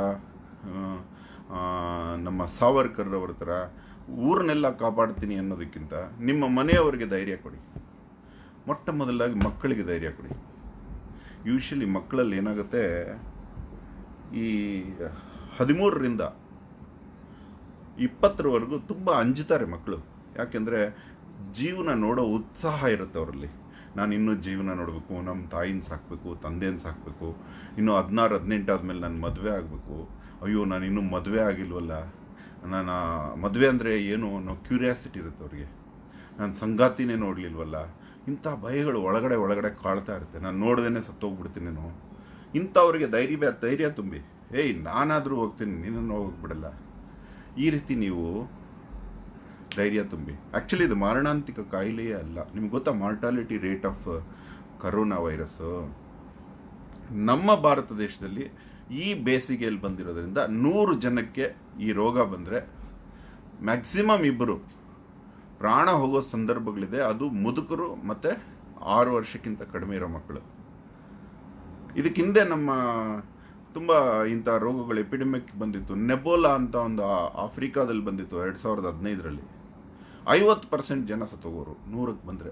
ನಮ್ಮ ಸಾವರ್ಕರ್ ಅವ್ರ ಥರ ಊರನ್ನೆಲ್ಲ ಕಾಪಾಡ್ತೀನಿ ಅನ್ನೋದಕ್ಕಿಂತ ನಿಮ್ಮ ಮನೆಯವರಿಗೆ ಧೈರ್ಯ ಕೊಡಿ ಮೊಟ್ಟ ಮೊದಲಾಗಿ ಮಕ್ಕಳಿಗೆ ಧೈರ್ಯ ಕೊಡಿ ಯೂಶಲಿ ಮಕ್ಕಳಲ್ಲಿ ಏನಾಗುತ್ತೆ ಈ ಹದಿಮೂರರಿಂದ ಇಪ್ಪತ್ತರವರೆಗೂ ತುಂಬ ಅಂಜುತ್ತಾರೆ ಮಕ್ಕಳು ಯಾಕೆಂದರೆ ಜೀವನ ನೋಡೋ ಉತ್ಸಾಹ ಇರುತ್ತೆ ಅವರಲ್ಲಿ ನಾನು ಇನ್ನೂ ಜೀವನ ನೋಡಬೇಕು ನಮ್ಮ ತಾಯಿನ ಸಾಕಬೇಕು ತಂದೆನ ಸಾಕಬೇಕು ಇನ್ನು ಹದಿನಾರು ಹದಿನೆಂಟು ಆದಮೇಲೆ ನಾನು ಮದುವೆ ಆಗಬೇಕು ಅಯ್ಯೋ ನಾನು ಇನ್ನೂ ಮದುವೆ ಆಗಿಲ್ವಲ್ಲ ನಾನು ಮದುವೆ ಅಂದರೆ ಏನು ಅನ್ನೋ ಕ್ಯೂರಿಯಾಸಿಟಿ ಇರುತ್ತೆ ಅವ್ರಿಗೆ ನಾನು ಸಂಗಾತಿನೇ ನೋಡಲಿಲ್ವಲ್ಲ ಇಂಥ ಭಯಗಳು ಒಳಗಡೆ ಒಳಗಡೆ ಕಾಳ್ತಾ ಇರುತ್ತೆ ನಾನು ನೋಡ್ದೇನೆ ಸತ್ತೋಗ್ಬಿಡ್ತೀನೇನೋ ಇಂಥವ್ರಿಗೆ ಧೈರ್ಯ ಧೈರ್ಯ ತುಂಬಿ ಏಯ್ ನಾನಾದರೂ ಹೋಗ್ತೀನಿ ನಿನ್ನನ್ನು ಹೋಗ್ಬಿಡಲ್ಲ ಈ ರೀತಿ ನೀವು ಧೈರ್ಯ ತುಂಬಿ ಆ್ಯಕ್ಚುಲಿ ಇದು ಮಾರಣಾಂತಿಕ ಕಾಯಿಲೆಯೇ ಅಲ್ಲ ನಿಮ್ಗೆ ಗೊತ್ತಾ mortality rate of corona virus ನಮ್ಮ ಭಾರತ ದೇಶದಲ್ಲಿ ಈ ಬೇಸಿಗೆಯಲ್ಲಿ ಬಂದಿರೋದ್ರಿಂದ ನೂರು ಜನಕ್ಕೆ ಈ ರೋಗ ಬಂದರೆ ಮ್ಯಾಕ್ಸಿಮಮ್ ಇಬ್ಬರು ಪ್ರಾಣ ಹೋಗೋ ಸಂದರ್ಭಗಳಿದೆ ಅದು ಮುದುಕರು ಮತ್ತು ಆರು ವರ್ಷಕ್ಕಿಂತ ಕಡಿಮೆ ಇರೋ ಮಕ್ಕಳು ಇದಕ್ಕಿಂದೆ ನಮ್ಮ ತುಂಬ ಇಂಥ ರೋಗಗಳು ಎಪಿಡೆಮಿಕ್ ಬಂದಿತ್ತು ನೆಬೋಲಾ ಅಂತ ಒಂದು ಆ- ಆಫ್ರಿಕಾದಲ್ಲಿ ಬಂದಿತ್ತು ಎರಡು ಸಾವಿರದ ಹದಿನೈದರಲ್ಲಿ ಐವತ್ತು ಪರ್ಸೆಂಟ್ ಜನ ಸತ್ತೋಗೋರು ನೂರಕ್ಕೆ ಬಂದರೆ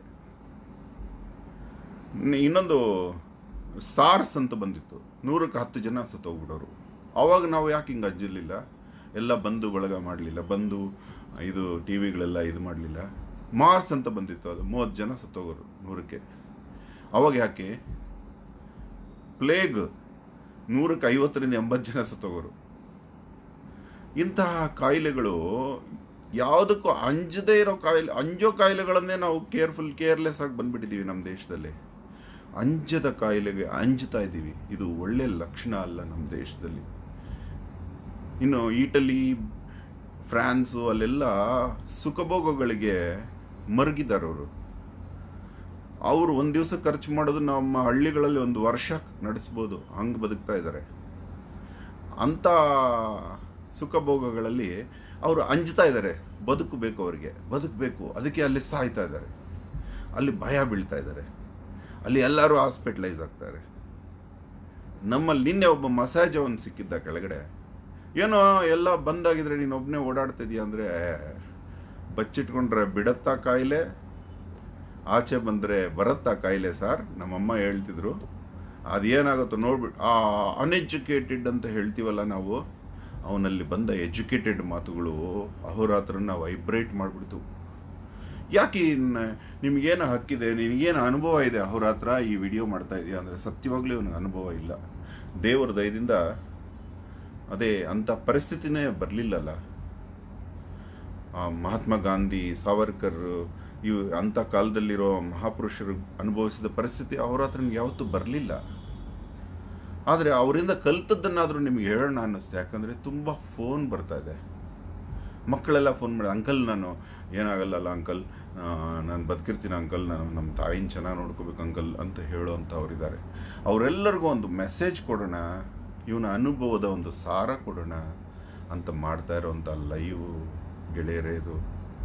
ಇನ್ನೊಂದು ಸಾರ್ಸ್ ಅಂತ ಬಂದಿತ್ತು ನೂರಕ್ಕೆ ಹತ್ತು ಜನ ಸತ್ತೋಗ್ಬಿಡೋರು ಅವಾಗ ನಾವು ಯಾಕೆ ಹಿಂಗೆ ಅಜ್ಜಿರ್ಲಿಲ್ಲ ಎಲ್ಲ ಬಂದು ಬಳಗ ಮಾಡಲಿಲ್ಲ ಬಂದು ಇದು ಟಿ ವಿಗಳೆಲ್ಲ ಇದು ಮಾಡಲಿಲ್ಲ ಮಾರ್ಸ್ ಅಂತ ಬಂದಿತ್ತು ಅದು ಮೂವತ್ತು ಜನ ಸತ್ತೋಗೋರು ನೂರಕ್ಕೆ ಅವಾಗ ಯಾಕೆ ಪ್ಲೇಗ್ ನೂರಕ್ಕೆ ಐವತ್ತರಿಂದ ಎಂಬತ್ತು ಜನ ಸತ್ತೋಗೋರು ಇಂತಹ ಕಾಯಿಲೆಗಳು ಯಾವುದಕ್ಕೂ ಅಂಜದೇ ಇರೋ ಕಾಯಿಲೆ ಅಂಜೋ ಕಾಯಿಲೆಗಳನ್ನೇ ನಾವು ಕೇರ್ಫುಲ್ ಕೇರ್ಲೆಸ್ ಆಗಿ ಬಂದ್ಬಿಟ್ಟಿದ್ದೀವಿ ನಮ್ಮ ದೇಶದಲ್ಲಿ ಅಂಜದ ಕಾಯಿಲೆಗೆ ಅಂಜುತ್ತಾ ಇದ್ದೀವಿ ಇದು ಒಳ್ಳೆ ಲಕ್ಷಣ ಅಲ್ಲ ನಮ್ಮ ದೇಶದಲ್ಲಿ ಇನ್ನು ಇಟಲಿ ಫ್ರಾನ್ಸು ಅಲ್ಲೆಲ್ಲ ಸುಖಭೋಗಗಳಿಗೆ ಮರುಗಿದ್ದಾರೆ ಅವರು ಅವರು ಒಂದು ದಿವಸ ಖರ್ಚು ಮಾಡೋದು ನಮ್ಮ ಹಳ್ಳಿಗಳಲ್ಲಿ ಒಂದು ವರ್ಷ ನಡೆಸ್ಬೋದು ಹಂಗೆ ಬದುಕ್ತಾ ಇದ್ದಾರೆ ಅಂಥ ಸುಖಭೋಗಗಳಲ್ಲಿ ಅವರು ಅಂಜ್ತಾ ಇದ್ದಾರೆ ಬದುಕಬೇಕು ಅವರಿಗೆ ಬದುಕಬೇಕು ಅದಕ್ಕೆ ಅಲ್ಲಿ ಸಾಯ್ತಾ ಇದ್ದಾರೆ ಅಲ್ಲಿ ಭಯ ಬೀಳ್ತಾ ಇದ್ದಾರೆ ಅಲ್ಲಿ ಎಲ್ಲರೂ ಹಾಸ್ಪಿಟಲೈಸ್ ಆಗ್ತಾರೆ ನಮ್ಮಲ್ಲಿ ನಿನ್ನೆ ಒಬ್ಬ ಮಸಾಜ್ ಅವನು ಸಿಕ್ಕಿದ್ದ ಕೆಳಗಡೆ ಏನೋ ಎಲ್ಲ ಬಂದಾಗಿದ್ರೆ ನೀನು ಒಬ್ಬನೇ ಓಡಾಡ್ತಿದ್ಯಾ ಅಂದರೆ ಬಚ್ಚಿಟ್ಕೊಂಡ್ರೆ ಬಿಡತ್ತಾ ಕಾಯಿಲೆ ಆಚೆ ಬಂದರೆ ಬರತ್ತಾ ಕಾಯಿಲೆ ಸರ್ ನಮ್ಮಮ್ಮ ಹೇಳ್ತಿದ್ರು ಅದೇನಾಗುತ್ತೋ ನೋಡ್ಬಿಟ್ಟು ಆ ಅನ್ಎಜುಕೇಟೆಡ್ ಅಂತ ಹೇಳ್ತೀವಲ್ಲ ನಾವು ಅವನಲ್ಲಿ ಬಂದ ಎಜುಕೇಟೆಡ್ ಮಾತುಗಳು ಅಹೋರಾತ್ರನ ವೈಬ್ರೇಟ್ ಮಾಡಿಬಿಡ್ತು ಯಾಕೆ ಇನ್ನು ನಿಮಗೇನು ಹಕ್ಕಿದೆ ನಿನಗೇನು ಅನುಭವ ಇದೆ ಅಹೋರಾತ್ರ ಈ ವಿಡಿಯೋ ಮಾಡ್ತಾ ಇದೆಯಾ ಅಂದರೆ ಸತ್ಯವಾಗ್ಲೂ ಅವನಿಗೆ ಅನುಭವ ಇಲ್ಲ ದೇವರ ದಯದಿಂದ ಅದೇ ಅಂಥ ಪರಿಸ್ಥಿತಿನೇ ಬರಲಿಲ್ಲಲ್ಲ ಮಹಾತ್ಮ ಗಾಂಧಿ ಸಾವರ್ಕರ್ ಇವು ಅಂಥ ಕಾಲದಲ್ಲಿರೋ ಮಹಾಪುರುಷರು ಅನುಭವಿಸಿದ ಪರಿಸ್ಥಿತಿ ಅವ್ರ ಹತ್ರ ಯಾವತ್ತೂ ಬರಲಿಲ್ಲ ಆದರೆ ಅವರಿಂದ ಕಲ್ತದ್ದನ್ನಾದರೂ ನಿಮ್ಗೆ ಹೇಳೋಣ ಅನ್ನಿಸ್ತು ಯಾಕಂದರೆ ತುಂಬ ಫೋನ್ ಬರ್ತಾ ಇದೆ ಮಕ್ಕಳೆಲ್ಲ ಫೋನ್ ಮಾಡಿ ಅಂಕಲ್ ನಾನು ಏನಾಗಲ್ಲಲ್ಲ ಅಂಕಲ್ ನಾನು ಬದುಕಿರ್ತೀನಿ ಅಂಕಲ್ ನಾನು ನಮ್ಮ ತಾಯಿನ ಚೆನ್ನಾಗಿ ನೋಡ್ಕೋಬೇಕು ಅಂಕಲ್ ಅಂತ ಹೇಳೋವಂಥವ್ರಿದ್ದಾರೆ ಅವರೆಲ್ಲರಿಗೂ ಒಂದು ಮೆಸೇಜ್ ಕೊಡೋಣ ಇವನ ಅನುಭವದ ಒಂದು ಸಾರ ಕೊಡೋಣ ಅಂತ ಮಾಡ್ತಾ ಇರೋವಂಥ ಲೈವ್ ಗೆಳೆಯರೇ ಇದು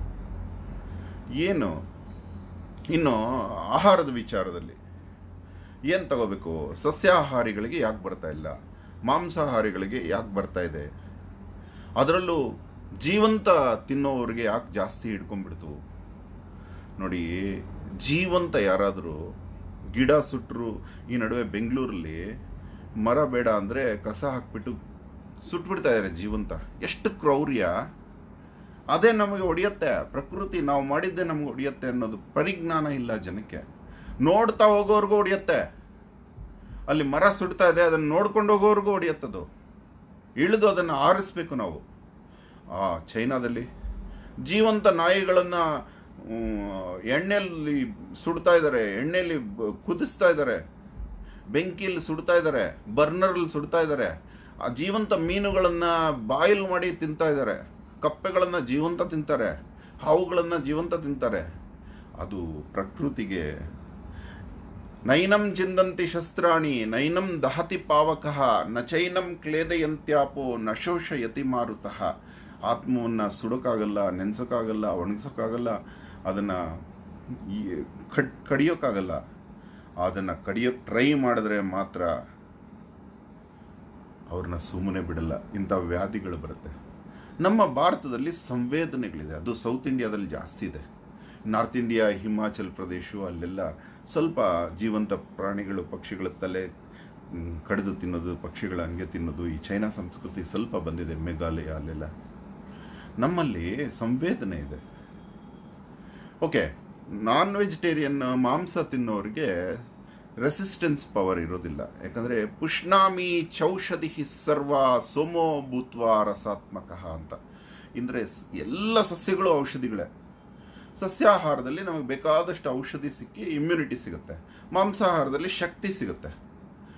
ಏನು ಇನ್ನು ಆಹಾರದ ವಿಚಾರದಲ್ಲಿ ಏನು ತಗೋಬೇಕು ಸಸ್ಯಾಹಾರಿಗಳಿಗೆ ಯಾಕೆ ಬರ್ತಾ ಇಲ್ಲ ಮಾಂಸಾಹಾರಿಗಳಿಗೆ ಯಾಕೆ ಬರ್ತಾ ಇದೆ ಅದರಲ್ಲೂ ಜೀವಂತ ತಿನ್ನೋರಿಗೆ ಯಾಕೆ ಜಾಸ್ತಿ ಹಿಡ್ಕೊಂಡ್ಬಿಡ್ತು ನೋಡಿ ಜೀವಂತ ಯಾರಾದರೂ ಗಿಡ ಸುಟ್ಟರು ಈ ನಡುವೆ ಬೆಂಗಳೂರಲ್ಲಿ ಮರ ಬೇಡ ಅಂದರೆ ಕಸ ಹಾಕ್ಬಿಟ್ಟು ಸುಟ್ಬಿಡ್ತಾ ಇದ್ದಾರೆ ಜೀವಂತ ಎಷ್ಟು ಕ್ರೌರ್ಯ ಅದೇ ನಮಗೆ ಹೊಡೆಯುತ್ತೆ ಪ್ರಕೃತಿ ನಾವು ಮಾಡಿದ್ದೇ ನಮ್ಗೆ ಹೊಡೆಯುತ್ತೆ ಅನ್ನೋದು ಪರಿಜ್ಞಾನ ಇಲ್ಲ ಜನಕ್ಕೆ ನೋಡ್ತಾ ಹೋಗೋರ್ಗೂ ಹೊಡೆಯುತ್ತೆ ಅಲ್ಲಿ ಮರ ಸುಡ್ತಾ ಇದೆ ಅದನ್ನು ನೋಡ್ಕೊಂಡು ಹೋಗೋರ್ಗೂ ಹೊಡೆಯುತ್ತದು ಇಳಿದು ಅದನ್ನು ಆರಿಸ್ಬೇಕು ನಾವು ಆ ಚೈನಾದಲ್ಲಿ ಜೀವಂತ ನಾಯಿಗಳನ್ನು ಎಣ್ಣೆಯಲ್ಲಿ ಸುಡ್ತಾ ಇದ್ದಾರೆ ಎಣ್ಣೆಯಲ್ಲಿ ಬ- ಕುದಿಸ್ತಾ ಇದ್ದಾರೆ ಬೆಂಕಿಯಲ್ಲಿ ಸುಡ್ತಾ ಇದ್ದಾರೆ ಬರ್ನರಲ್ಲಿ ಸುಡ್ತಾ ಇದ್ದಾರೆ ಆ ಜೀವಂತ ಮೀನುಗಳನ್ನು ಬಾಯಿಲ್ ಮಾಡಿ ತಿಂತಾ ಇದ್ದಾರೆ ಕಪ್ಪೆಗಳನ್ನು ಜೀವಂತ ತಿಂತಾರೆ ಹಾವುಗಳನ್ನು ಜೀವಂತ ತಿಂತಾರೆ ಅದು ಪ್ರಕೃತಿಗೆ ನೈನಂ ಚಿಂದಂತಿ ಶಸ್ತ್ರಾಣಿ ನೈನಂ ದಹತಿ ಪಾವಕಃ ನ ಚೈನಂ ಕ್ಲೇದಯಂತ್ಯಾಪೋ ನ ಶೋಷಯತಿ ಮಾರುತಃ ಆತ್ಮವನ್ನು ಸುಡೋಕ್ಕಾಗಲ್ಲ ನೆನ್ಸೋಕ್ಕಾಗಲ್ಲ ಒಣಗಿಸೋಕ್ಕಾಗಲ್ಲ ಅದನ್ನು ಕಡ್ ಕಡಿಯೋಕ್ಕಾಗಲ್ಲ ಅದನ್ನು ಕಡಿಯೋಕ್ಕೆ ಟ್ರೈ ಮಾಡಿದ್ರೆ ಮಾತ್ರ ಅವ್ರನ್ನ ಸುಮ್ಮನೆ ಬಿಡಲ್ಲ ಇಂಥ ವ್ಯಾಧಿಗಳು ಬರುತ್ತೆ ನಮ್ಮ ಭಾರತದಲ್ಲಿ ಸಂವೇದನೆಗಳಿದೆ ಅದು ಸೌತ್ ಇಂಡಿಯಾದಲ್ಲಿ ಜಾಸ್ತಿ ಇದೆ ನಾರ್ತ್ ಇಂಡಿಯಾ ಹಿಮಾಚಲ್ ಪ್ರದೇಶ ಅಲ್ಲೆಲ್ಲ ಸ್ವಲ್ಪ ಜೀವಂತ ಪ್ರಾಣಿಗಳು ಪಕ್ಷಿಗಳ ತಲೆ ಮ್, ಕಡಿದು ತಿನ್ನೋದು ಪಕ್ಷಿಗಳ ಹಂಗೆ ತಿನ್ನೋದು ಈ ಚೈನಾ ಸಂಸ್ಕೃತಿ ಸ್ವಲ್ಪ ಬಂದಿದೆ ಮೇಘಾಲಯ ಅಲ್ಲೆಲ್ಲ ನಮ್ಮಲ್ಲಿ ಸಂವೇದನೆ ಇದೆ ಓಕೆ ನಾನ್ ವೆಜಿಟೇರಿಯನ್ ಮಾಂಸ ತಿನ್ನೋರಿಗೆ ರೆಸಿಸ್ಟೆನ್ಸ್ ಪವರ್ ಇರೋದಿಲ್ಲ ಯಾಕಂದರೆ ಪುಷ್ಣಾಮಿ ಚೌಷಧಿ ಸರ್ವ ಸೋಮೋ ಭೂತ್ವ ರಸಾತ್ಮಕ ಅಂತ ಅಂದರೆ ಎಲ್ಲ ಸಸ್ಯಗಳು ಔಷಧಿಗಳೇ ಸಸ್ಯಾಹಾರದಲ್ಲಿ ನಮಗೆ ಬೇಕಾದಷ್ಟು ಔಷಧಿ ಸಿಕ್ಕಿ ಇಮ್ಯುನಿಟಿ ಸಿಗುತ್ತೆ ಮಾಂಸಾಹಾರದಲ್ಲಿ ಶಕ್ತಿ ಸಿಗುತ್ತೆ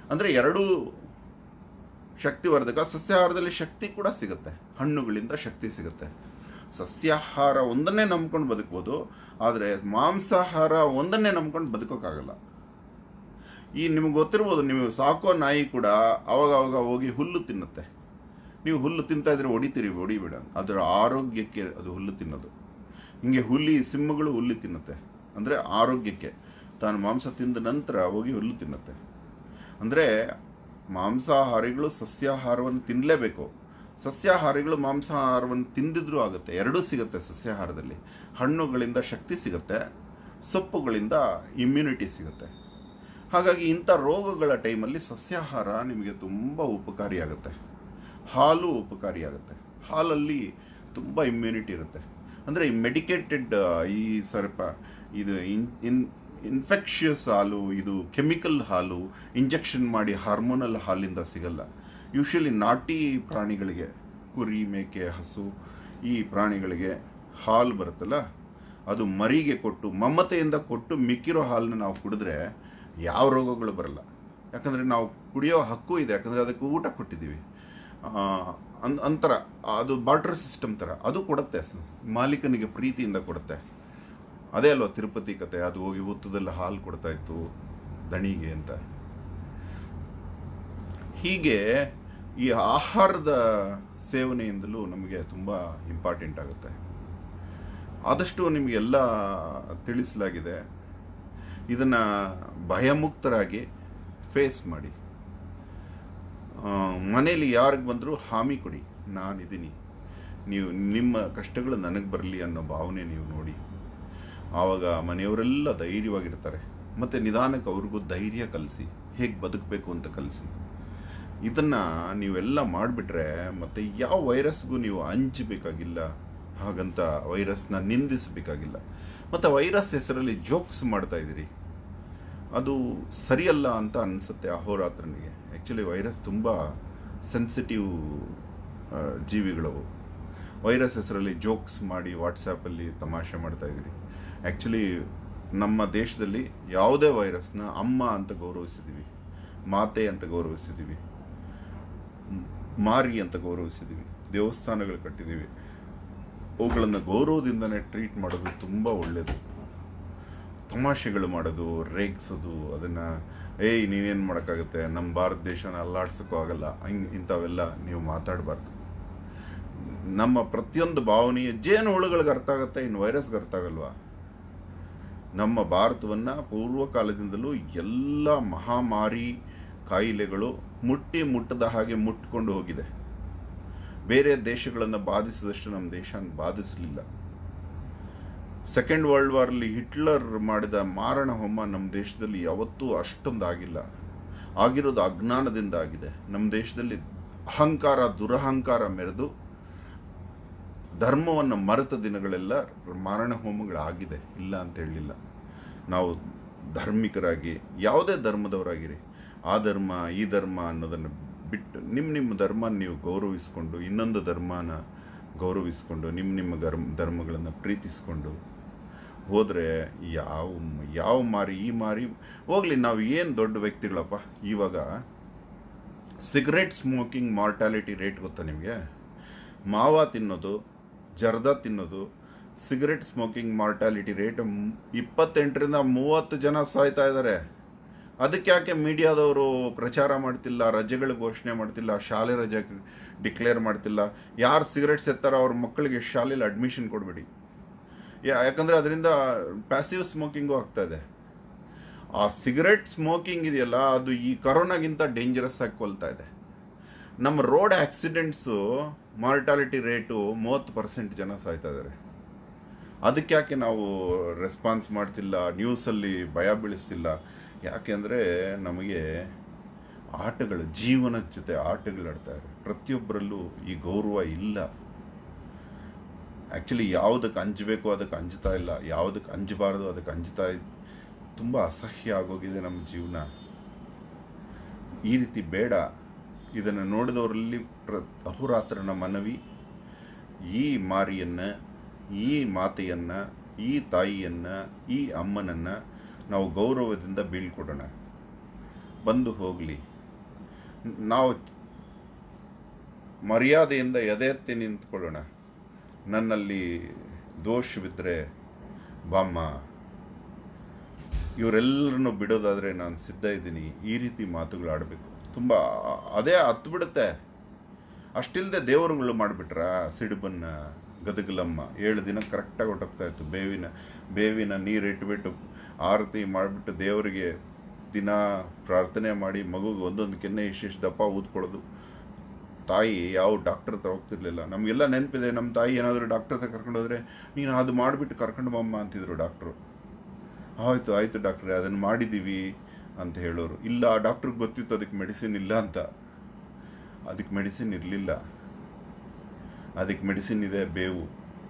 ಅಂದರೆ ಎರಡೂ ಶಕ್ತಿವರ್ಧಕ ಸಸ್ಯಾಹಾರದಲ್ಲಿ ಶಕ್ತಿ ಕೂಡ ಸಿಗುತ್ತೆ ಹಣ್ಣುಗಳಿಂದ ಶಕ್ತಿ ಸಿಗುತ್ತೆ ಸಸ್ಯಾಹಾರ ಒಂದನ್ನೇ ನಂಬ್ಕೊಂಡು ಬದುಕ್ಬೋದು ಆದರೆ ಮಾಂಸಾಹಾರ ಒಂದನ್ನೇ ನಂಬ್ಕೊಂಡು ಬದುಕೋಕ್ಕಾಗಲ್ಲ ಈ ನಿಮ್ಗೆ ಗೊತ್ತಿರ್ಬೋದು ನೀವು ಸಾಕೋ ನಾಯಿ ಕೂಡ ಅವಾಗ ಅವಾಗ ಹೋಗಿ ಹುಲ್ಲು ತಿನ್ನುತ್ತೆ ನೀವು ಹುಲ್ಲು ತಿಂತಾ ಇದ್ರೆ ಹೊಡಿತೀರಿ ಹೊಡಿಬೇಡ ಅದರ ಆರೋಗ್ಯಕ್ಕೆ ಅದು ಹುಲ್ಲು ತಿನ್ನೋದು ಹಿಂಗೆ ಹುಲಿ ಸಿಂಹಗಳು ಹುಲ್ಲು ತಿನ್ನುತ್ತೆ ಅಂದರೆ ಆರೋಗ್ಯಕ್ಕೆ ತಾನು ಮಾಂಸ ತಿಂದ ನಂತರ ಹೋಗಿ ಹುಲ್ಲು ತಿನ್ನುತ್ತೆ ಅಂದರೆ ಮಾಂಸಾಹಾರಿಗಳು ಸಸ್ಯಾಹಾರವನ್ನು ತಿನ್ನಲೇಬೇಕು ಸಸ್ಯಾಹಾರಿಗಳು ಮಾಂಸಾಹಾರವನ್ನು ತಿಂದಿದ್ರೂ ಆಗುತ್ತೆ ಎರಡೂ ಸಿಗುತ್ತೆ ಸಸ್ಯಾಹಾರದಲ್ಲಿ ಹಣ್ಣುಗಳಿಂದ ಶಕ್ತಿ ಸಿಗುತ್ತೆ ಸೊಪ್ಪುಗಳಿಂದ ಇಮ್ಯುನಿಟಿ ಸಿಗುತ್ತೆ ಹಾಗಾಗಿ ಇಂಥ ರೋಗಗಳ ಟೈಮಲ್ಲಿ ಸಸ್ಯಾಹಾರ ನಿಮಗೆ ತುಂಬ ಉಪಕಾರಿಯಾಗುತ್ತೆ ಹಾಲು ಉಪಕಾರಿಯಾಗುತ್ತೆ ಹಾಲಲ್ಲಿ ತುಂಬ ಇಮ್ಯುನಿಟಿ ಇರುತ್ತೆ ಅಂದರೆ ಈ ಮೆಡಿಕೇಟೆಡ್ ಈ ಸ್ವಲ್ಪ ಇದು ಇನ್ ಇನ್ ಇನ್ಫೆಕ್ಷಿಯಸ್ ಹಾಲು ಇದು ಕೆಮಿಕಲ್ ಹಾಲು ಇಂಜೆಕ್ಷನ್ ಮಾಡಿ ಹಾರ್ಮೋನಲ್ ಹಾಲಿಂದ ಸಿಗಲ್ಲ ಯೂಶಲಿ ನಾಟಿ ಪ್ರಾಣಿಗಳಿಗೆ ಕುರಿ ಮೇಕೆ ಹಸು ಈ ಪ್ರಾಣಿಗಳಿಗೆ ಹಾಲು ಬರುತ್ತಲ್ಲ ಅದು ಮರಿಗೆ ಕೊಟ್ಟು ಮಮತೆಯಿಂದ ಕೊಟ್ಟು ಮಿಕ್ಕಿರೋ ಹಾಲನ್ನ ನಾವು ಕುಡಿದ್ರೆ ಯಾವ ರೋಗಗಳು ಬರಲ್ಲ ಯಾಕಂದರೆ ನಾವು ಕುಡಿಯೋ ಹಕ್ಕು ಇದೆ ಯಾಕಂದರೆ ಅದಕ್ಕೆ ಊಟ ಕೊಟ್ಟಿದ್ದೀವಿ ಆ, ಅನ್- ಅಂತರ ಅದು ಬಾರ್ಟರ್ ಸಿಸ್ಟಮ್ ಥರ ಅದು ಕೊಡುತ್ತೆ ಸ- ಮಾಲೀಕನಿಗೆ ಪ್ರೀತಿಯಿಂದ ಕೊಡುತ್ತೆ ಅದೇ ಅಲ್ವಾ ತಿರುಪತಿ ಕತೆ ಅದು ಹೋಗಿ ಹುತ್ತದಲ್ಲಿ ಹಾಲು ಕೊಡ್ತಾ ಇತ್ತು ದಣಿಗೆ ಅಂತ ಹೀಗೆ ಈ ಆಹಾರದ ಸೇವನೆಯಿಂದಲೂ ನಮಗೆ ತುಂಬ ಇಂಪಾರ್ಟೆಂಟ್ ಆಗುತ್ತೆ ಆದಷ್ಟು ನಿಮಗೆಲ್ಲ ತಿಳಿಸಲಾಗಿದೆ ಇದನ್ನ ಭಯಮುಕ್ತರಾಗಿ ಫೇಸ್ ಮಾಡಿ ಆ, ಮನೇಲಿ ಯಾರಿಗೆ ಬಂದರೂ ಹಾಮಿ ಕೊಡಿ ನಾನಿದ್ದೀನಿ ನೀವು ನಿಮ್ಮ ಕಷ್ಟಗಳು ನನಗೆ ಬರಲಿ ಅನ್ನೋ ಭಾವನೆ ನೀವು ನೋಡಿ ಆವಾಗ ಮನೆಯವರೆಲ್ಲ ಧೈರ್ಯವಾಗಿರ್ತಾರೆ ಮತ್ತು ನಿಧಾನಕ್ಕೆ ಅವ್ರಿಗೂ ಧೈರ್ಯ ಕಲಿಸಿ ಹೇಗೆ ಬದುಕಬೇಕು ಅಂತ ಕಲಿಸಿ ಇದನ್ನ ನೀವೆಲ್ಲ ಮಾಡಿಬಿಟ್ರೆ ಮತ್ತೆ ಯಾವ ವೈರಸ್ಗೂ ನೀವು ಹಂಚಬೇಕಾಗಿಲ್ಲ ಹಾಗಂತ ವೈರಸ್ನ ನಿಂದಿಸಬೇಕಾಗಿಲ್ಲ ಮತ್ತು ವೈರಸ್ ಹೆಸರಲ್ಲಿ ಜೋಕ್ಸ್ ಮಾಡ್ತಾ ಇದ್ದೀರಿ ಅದು ಸರಿಯಲ್ಲ ಅಂತ ಅನಿಸುತ್ತೆ ಅಹೋರಾತ್ರನಿಗೆ ಆ್ಯಕ್ಚುಲಿ ವೈರಸ್ ತುಂಬ ಸೆನ್ಸಿಟಿವ್ ಜೀವಿಗಳವು ವೈರಸ್ ಹೆಸರಲ್ಲಿ ಜೋಕ್ಸ್ ಮಾಡಿ ವಾಟ್ಸಪ್ಪಲ್ಲಿ ತಮಾಷೆ ಮಾಡ್ತಾ ಇದ್ದೀರಿ ಆ್ಯಕ್ಚುಲಿ ನಮ್ಮ ದೇಶದಲ್ಲಿ ಯಾವುದೇ ವೈರಸ್ನ ಅಮ್ಮ ಅಂತ ಗೌರವಿಸಿದ್ದೀವಿ ಮಾತೆ ಅಂತ ಗೌರವಿಸಿದ್ದೀವಿ ಮ್- ಮಾರಿ ಅಂತ ಗೌರವಿಸಿದ್ದೀವಿ ದೇವಸ್ಥಾನಗಳು ಕಟ್ಟಿದ್ದೀವಿ ಅವುಗಳನ್ನು ಗೌರವದಿಂದನೇ ಟ್ರೀಟ್ ಮಾಡೋದು ತುಂಬ ಒಳ್ಳೆಯದು ತಮಾಷೆಗಳು ಮಾಡೋದು ರೇಗ್ಸೋದು ಅದನ್ನು ಏಯ್ ನೀನೇನು ಮಾಡೋಕ್ಕಾಗುತ್ತೆ ನಮ್ಮ ಭಾರತ ದೇಶನ ಅಲ್ಲಾಡ್ಸೋಕ್ಕೂ ಆಗಲ್ಲ ಹಿಂಗೆ ಇಂಥವೆಲ್ಲ ನೀವು ಮಾತಾಡಬಾರ್ದು ನಮ್ಮ ಪ್ರತಿಯೊಂದು ಭಾವನೆಯ ಜೇನು ಹುಳುಗಳಿಗೆ ಅರ್ಥ ಆಗುತ್ತೆ ಇನ್ನು ವೈರಸ್ಗೆ ಅರ್ಥ ಆಗಲ್ವಾ ನಮ್ಮ ಭಾರತವನ್ನು ಪೂರ್ವ ಕಾಲದಿಂದಲೂ ಎಲ್ಲ ಮಹಾಮಾರಿ ಕಾಯಿಲೆಗಳು ಮುಟ್ಟಿ ಮುಟ್ಟದ ಹಾಗೆ ಮುಟ್ಕೊಂಡು ಹೋಗಿದೆ ಬೇರೆ ದೇಶಗಳನ್ನು ಬಾಧಿಸಿದಷ್ಟು ನಮ್ಮ ದೇಶ ಬಾಧಿಸಲಿಲ್ಲ ಸೆಕೆಂಡ್ ವರ್ಲ್ಡ್ ವಾರಲ್ಲಿ ಹಿಟ್ಲರ್ ಮಾಡಿದ ಮಾರಣ ಹೋಮ ನಮ್ಮ ದೇಶದಲ್ಲಿ ಯಾವತ್ತೂ ಅಷ್ಟೊಂದು ಆಗಿಲ್ಲ ಆಗಿರೋದು ಅಜ್ಞಾನದಿಂದ ಆಗಿದೆ ನಮ್ಮ ದೇಶದಲ್ಲಿ ಅಹಂಕಾರ ದುರಹಂಕಾರ ಮೆರೆದು ಧರ್ಮವನ್ನು ಮರೆತ ದಿನಗಳೆಲ್ಲ ಮಾರಣ ಹೋಮಗಳಾಗಿದೆ ಇಲ್ಲ ಅಂತ ಹೇಳಲಿಲ್ಲ ನಾವು ಧಾರ್ಮಿಕರಾಗಿ ಯಾವುದೇ ಧರ್ಮದವರಾಗಿರಿ ಆ ಧರ್ಮ ಈ ಧರ್ಮ ಅನ್ನೋದನ್ನು ಬಿಟ್ಟು ನಿಮ್ಮ ನಿಮ್ಮ ಧರ್ಮ ನೀವು ಗೌರವಿಸ್ಕೊಂಡು ಇನ್ನೊಂದು ಧರ್ಮನ ಗೌರವಿಸ್ಕೊಂಡು ನಿಮ್ಮ ನಿಮ್ಮ ಧರ್ಮ ಧರ್ಮಗಳನ್ನು ಪ್ರೀತಿಸ್ಕೊಂಡು ಹೋದರೆ ಯಾವ ಯಾವ ಮಾರಿ ಈ ಮಾರಿ ಹೋಗ್ಲಿ ನಾವು ಏನು ದೊಡ್ಡ ವ್ಯಕ್ತಿಗಳಪ್ಪ ಇವಾಗ ಸಿಗರೆಟ್ ಸ್ಮೋಕಿಂಗ್ ಮಾರ್ಟಾಲಿಟಿ ರೇಟ್ ಗೊತ್ತಾ ನಿಮಗೆ ಮಾವ ತಿನ್ನೋದು ಜರ್ದ ತಿನ್ನೋದು ಸಿಗರೆಟ್ ಸ್ಮೋಕಿಂಗ್ ಮಾರ್ಟಾಲಿಟಿ ರೇಟ್ ಇಪ್ಪತ್ತೆಂಟರಿಂದ ಮೂವತ್ತು ಜನ ಸಾಯ್ತಾ ಇದ್ದಾರೆ ಅದಕ್ಕೆ ಯಾಕೆ ಮೀಡಿಯಾದವರು ಪ್ರಚಾರ ಮಾಡ್ತಿಲ್ಲ ರಜೆಗಳು ಘೋಷಣೆ ಮಾಡ್ತಿಲ್ಲ ಶಾಲೆ ರಜೆ ಡಿಕ್ಲೇರ್ ಮಾಡ್ತಿಲ್ಲ ಯಾರು ಸಿಗರೆಟ್ ಎತ್ತಾರೋ ಅವ್ರ ಮಕ್ಕಳಿಗೆ ಶಾಲೆಯಲ್ಲಿ ಅಡ್ಮಿಷನ್ ಕೊಡಬೇಡಿ ಯಾಕಂದ್ರೆ ಅದರಿಂದ ಪ್ಯಾಸಿವ್ ಸ್ಮೋಕಿಂಗು ಆಗ್ತಾ ಇದೆ ಆ ಸಿಗರೆಟ್ ಸ್ಮೋಕಿಂಗ್ ಇದೆಯಲ್ಲ ಅದು ಈ ಕರೋನಾಗಿಂತ ಡೇಂಜರಸ್ ಆಗಿ ಕೊಲ್ತಾ ಇದೆ ನಮ್ಮ ರೋಡ್ ಆಕ್ಸಿಡೆಂಟ್ಸು ಮಾರ್ಟಾಲಿಟಿ ರೇಟು ಮೂವತ್ತು ಪರ್ಸೆಂಟ್ ಜನ ಸಾಯ್ತಾ ಇದ್ದಾರೆ ಅದಕ್ಕೆ ಯಾಕೆ ನಾವು ರೆಸ್ಪಾನ್ಸ್ ಮಾಡ್ತಿಲ್ಲ ನ್ಯೂಸಲ್ಲಿ ಭಯ ಬೀಳಿಸ್ತಿಲ್ಲ ಯಾಕೆಂದರೆ ನಮಗೆ ಆಟಗಳು ಜೀವನದ ಜೊತೆ ಆಟಗಳಾಡ್ತಾರೆ ಪ್ರತಿಯೊಬ್ಬರಲ್ಲೂ ಈ ಗೌರವ ಇಲ್ಲ ಆ್ಯಕ್ಚುಲಿ ಯಾವುದಕ್ಕೆ ಅಂಜಬೇಕು ಅದಕ್ಕೆ ಅಂಜುತ್ತಾ ಇಲ್ಲ ಯಾವುದಕ್ಕೆ ಅಂಜಬಾರದು ಅದಕ್ಕೆ ಅಂಜುತ್ತಾ ತುಂಬ ಅಸಹ್ಯ ಆಗೋಗಿದೆ ನಮ್ಮ ಜೀವನ ಈ ರೀತಿ ಬೇಡ ಇದನ್ನು ನೋಡಿದವರಲ್ಲಿ ಪ್ರ ಅಹೋರಾತ್ರನ ಮನವಿ ಈ ಮಾರಿಯನ್ನು ಈ ಮಾತೆಯನ್ನು ಈ ತಾಯಿಯನ್ನು ಈ ಅಮ್ಮನನ್ನು ನಾವು ಗೌರವದಿಂದ ಬೀಳ್ಕೊಡೋಣ ಬಂದು ಹೋಗಲಿ ನಾವು ಮರ್ಯಾದೆಯಿಂದ ಎದೆ ಎತ್ತಿ ನಿಂತ್ಕೊಳ್ಳೋಣ ನನ್ನಲ್ಲಿ ದೋಷವಿದ್ದರೆ ಬಾಮ್ಮ ಇವರೆಲ್ಲರನ್ನು ಬಿಡೋದಾದ್ರೆ ನಾನು ಸಿದ್ಧ ಇದ್ದೀನಿ ಈ ರೀತಿ ಮಾತುಗಳು ಆಡಬೇಕು ತುಂಬ ಅದೇ ಹತ್ತು ಬಿಡುತ್ತೆ ಅಷ್ಟಿಲ್ಲದೆ ದೇವರುಗಳು ಮಾಡಿಬಿಟ್ರ ಸಿಡುಬನ್ನ ಗದಗಲಮ್ಮ ಏಳು ದಿನ ಕರೆಕ್ಟಾಗಿ ಹೊಟ್ಟೋಗ್ತಾ ಇತ್ತು ಬೇವಿನ ಬೇವಿನ ನೀರು ಇಟ್ಬಿಟ್ಟು ಆರತಿ ಮಾಡಿಬಿಟ್ಟು ದೇವರಿಗೆ ದಿನ ಪ್ರಾರ್ಥನೆ ಮಾಡಿ ಮಗುಗೆ ಒಂದೊಂದು ಕೆನ್ನೆ ಇಷ್ಟಿಷ್ಟು ದಪ್ಪ ಊದ್ಕೊಳ್ಳೋದು ತಾಯಿ ಯಾವ ಡಾಕ್ಟರ್ ಹತ್ರ ಹೋಗ್ತಿರ್ಲಿಲ್ಲ ನಮಗೆಲ್ಲ ನೆನಪಿದೆ ನಮ್ಮ ತಾಯಿ ಏನಾದರೂ ಡಾಕ್ಟರ್ ಹತ್ರ ಕರ್ಕೊಂಡು ಹೋದ್ರೆ ನೀನು ಅದು ಮಾಡಿಬಿಟ್ಟು ಕರ್ಕೊಂಡು ಬಮ್ಮ ಅಂತಿದ್ರು ಡಾಕ್ಟ್ರು ಆಯಿತು ಆಯಿತು ಡಾಕ್ಟ್ರೆ ಅದನ್ನು ಮಾಡಿದ್ದೀವಿ ಅಂತ ಹೇಳೋರು ಇಲ್ಲ ಡಾಕ್ಟ್ರಿಗೆ ಗೊತ್ತಿತ್ತು ಅದಕ್ಕೆ ಮೆಡಿಸಿನ್ ಇಲ್ಲ ಅಂತ ಅದಕ್ಕೆ ಮೆಡಿಸಿನ್ ಇರಲಿಲ್ಲ ಅದಕ್ಕೆ ಮೆಡಿಸಿನ್ ಇದೆ ಬೇವು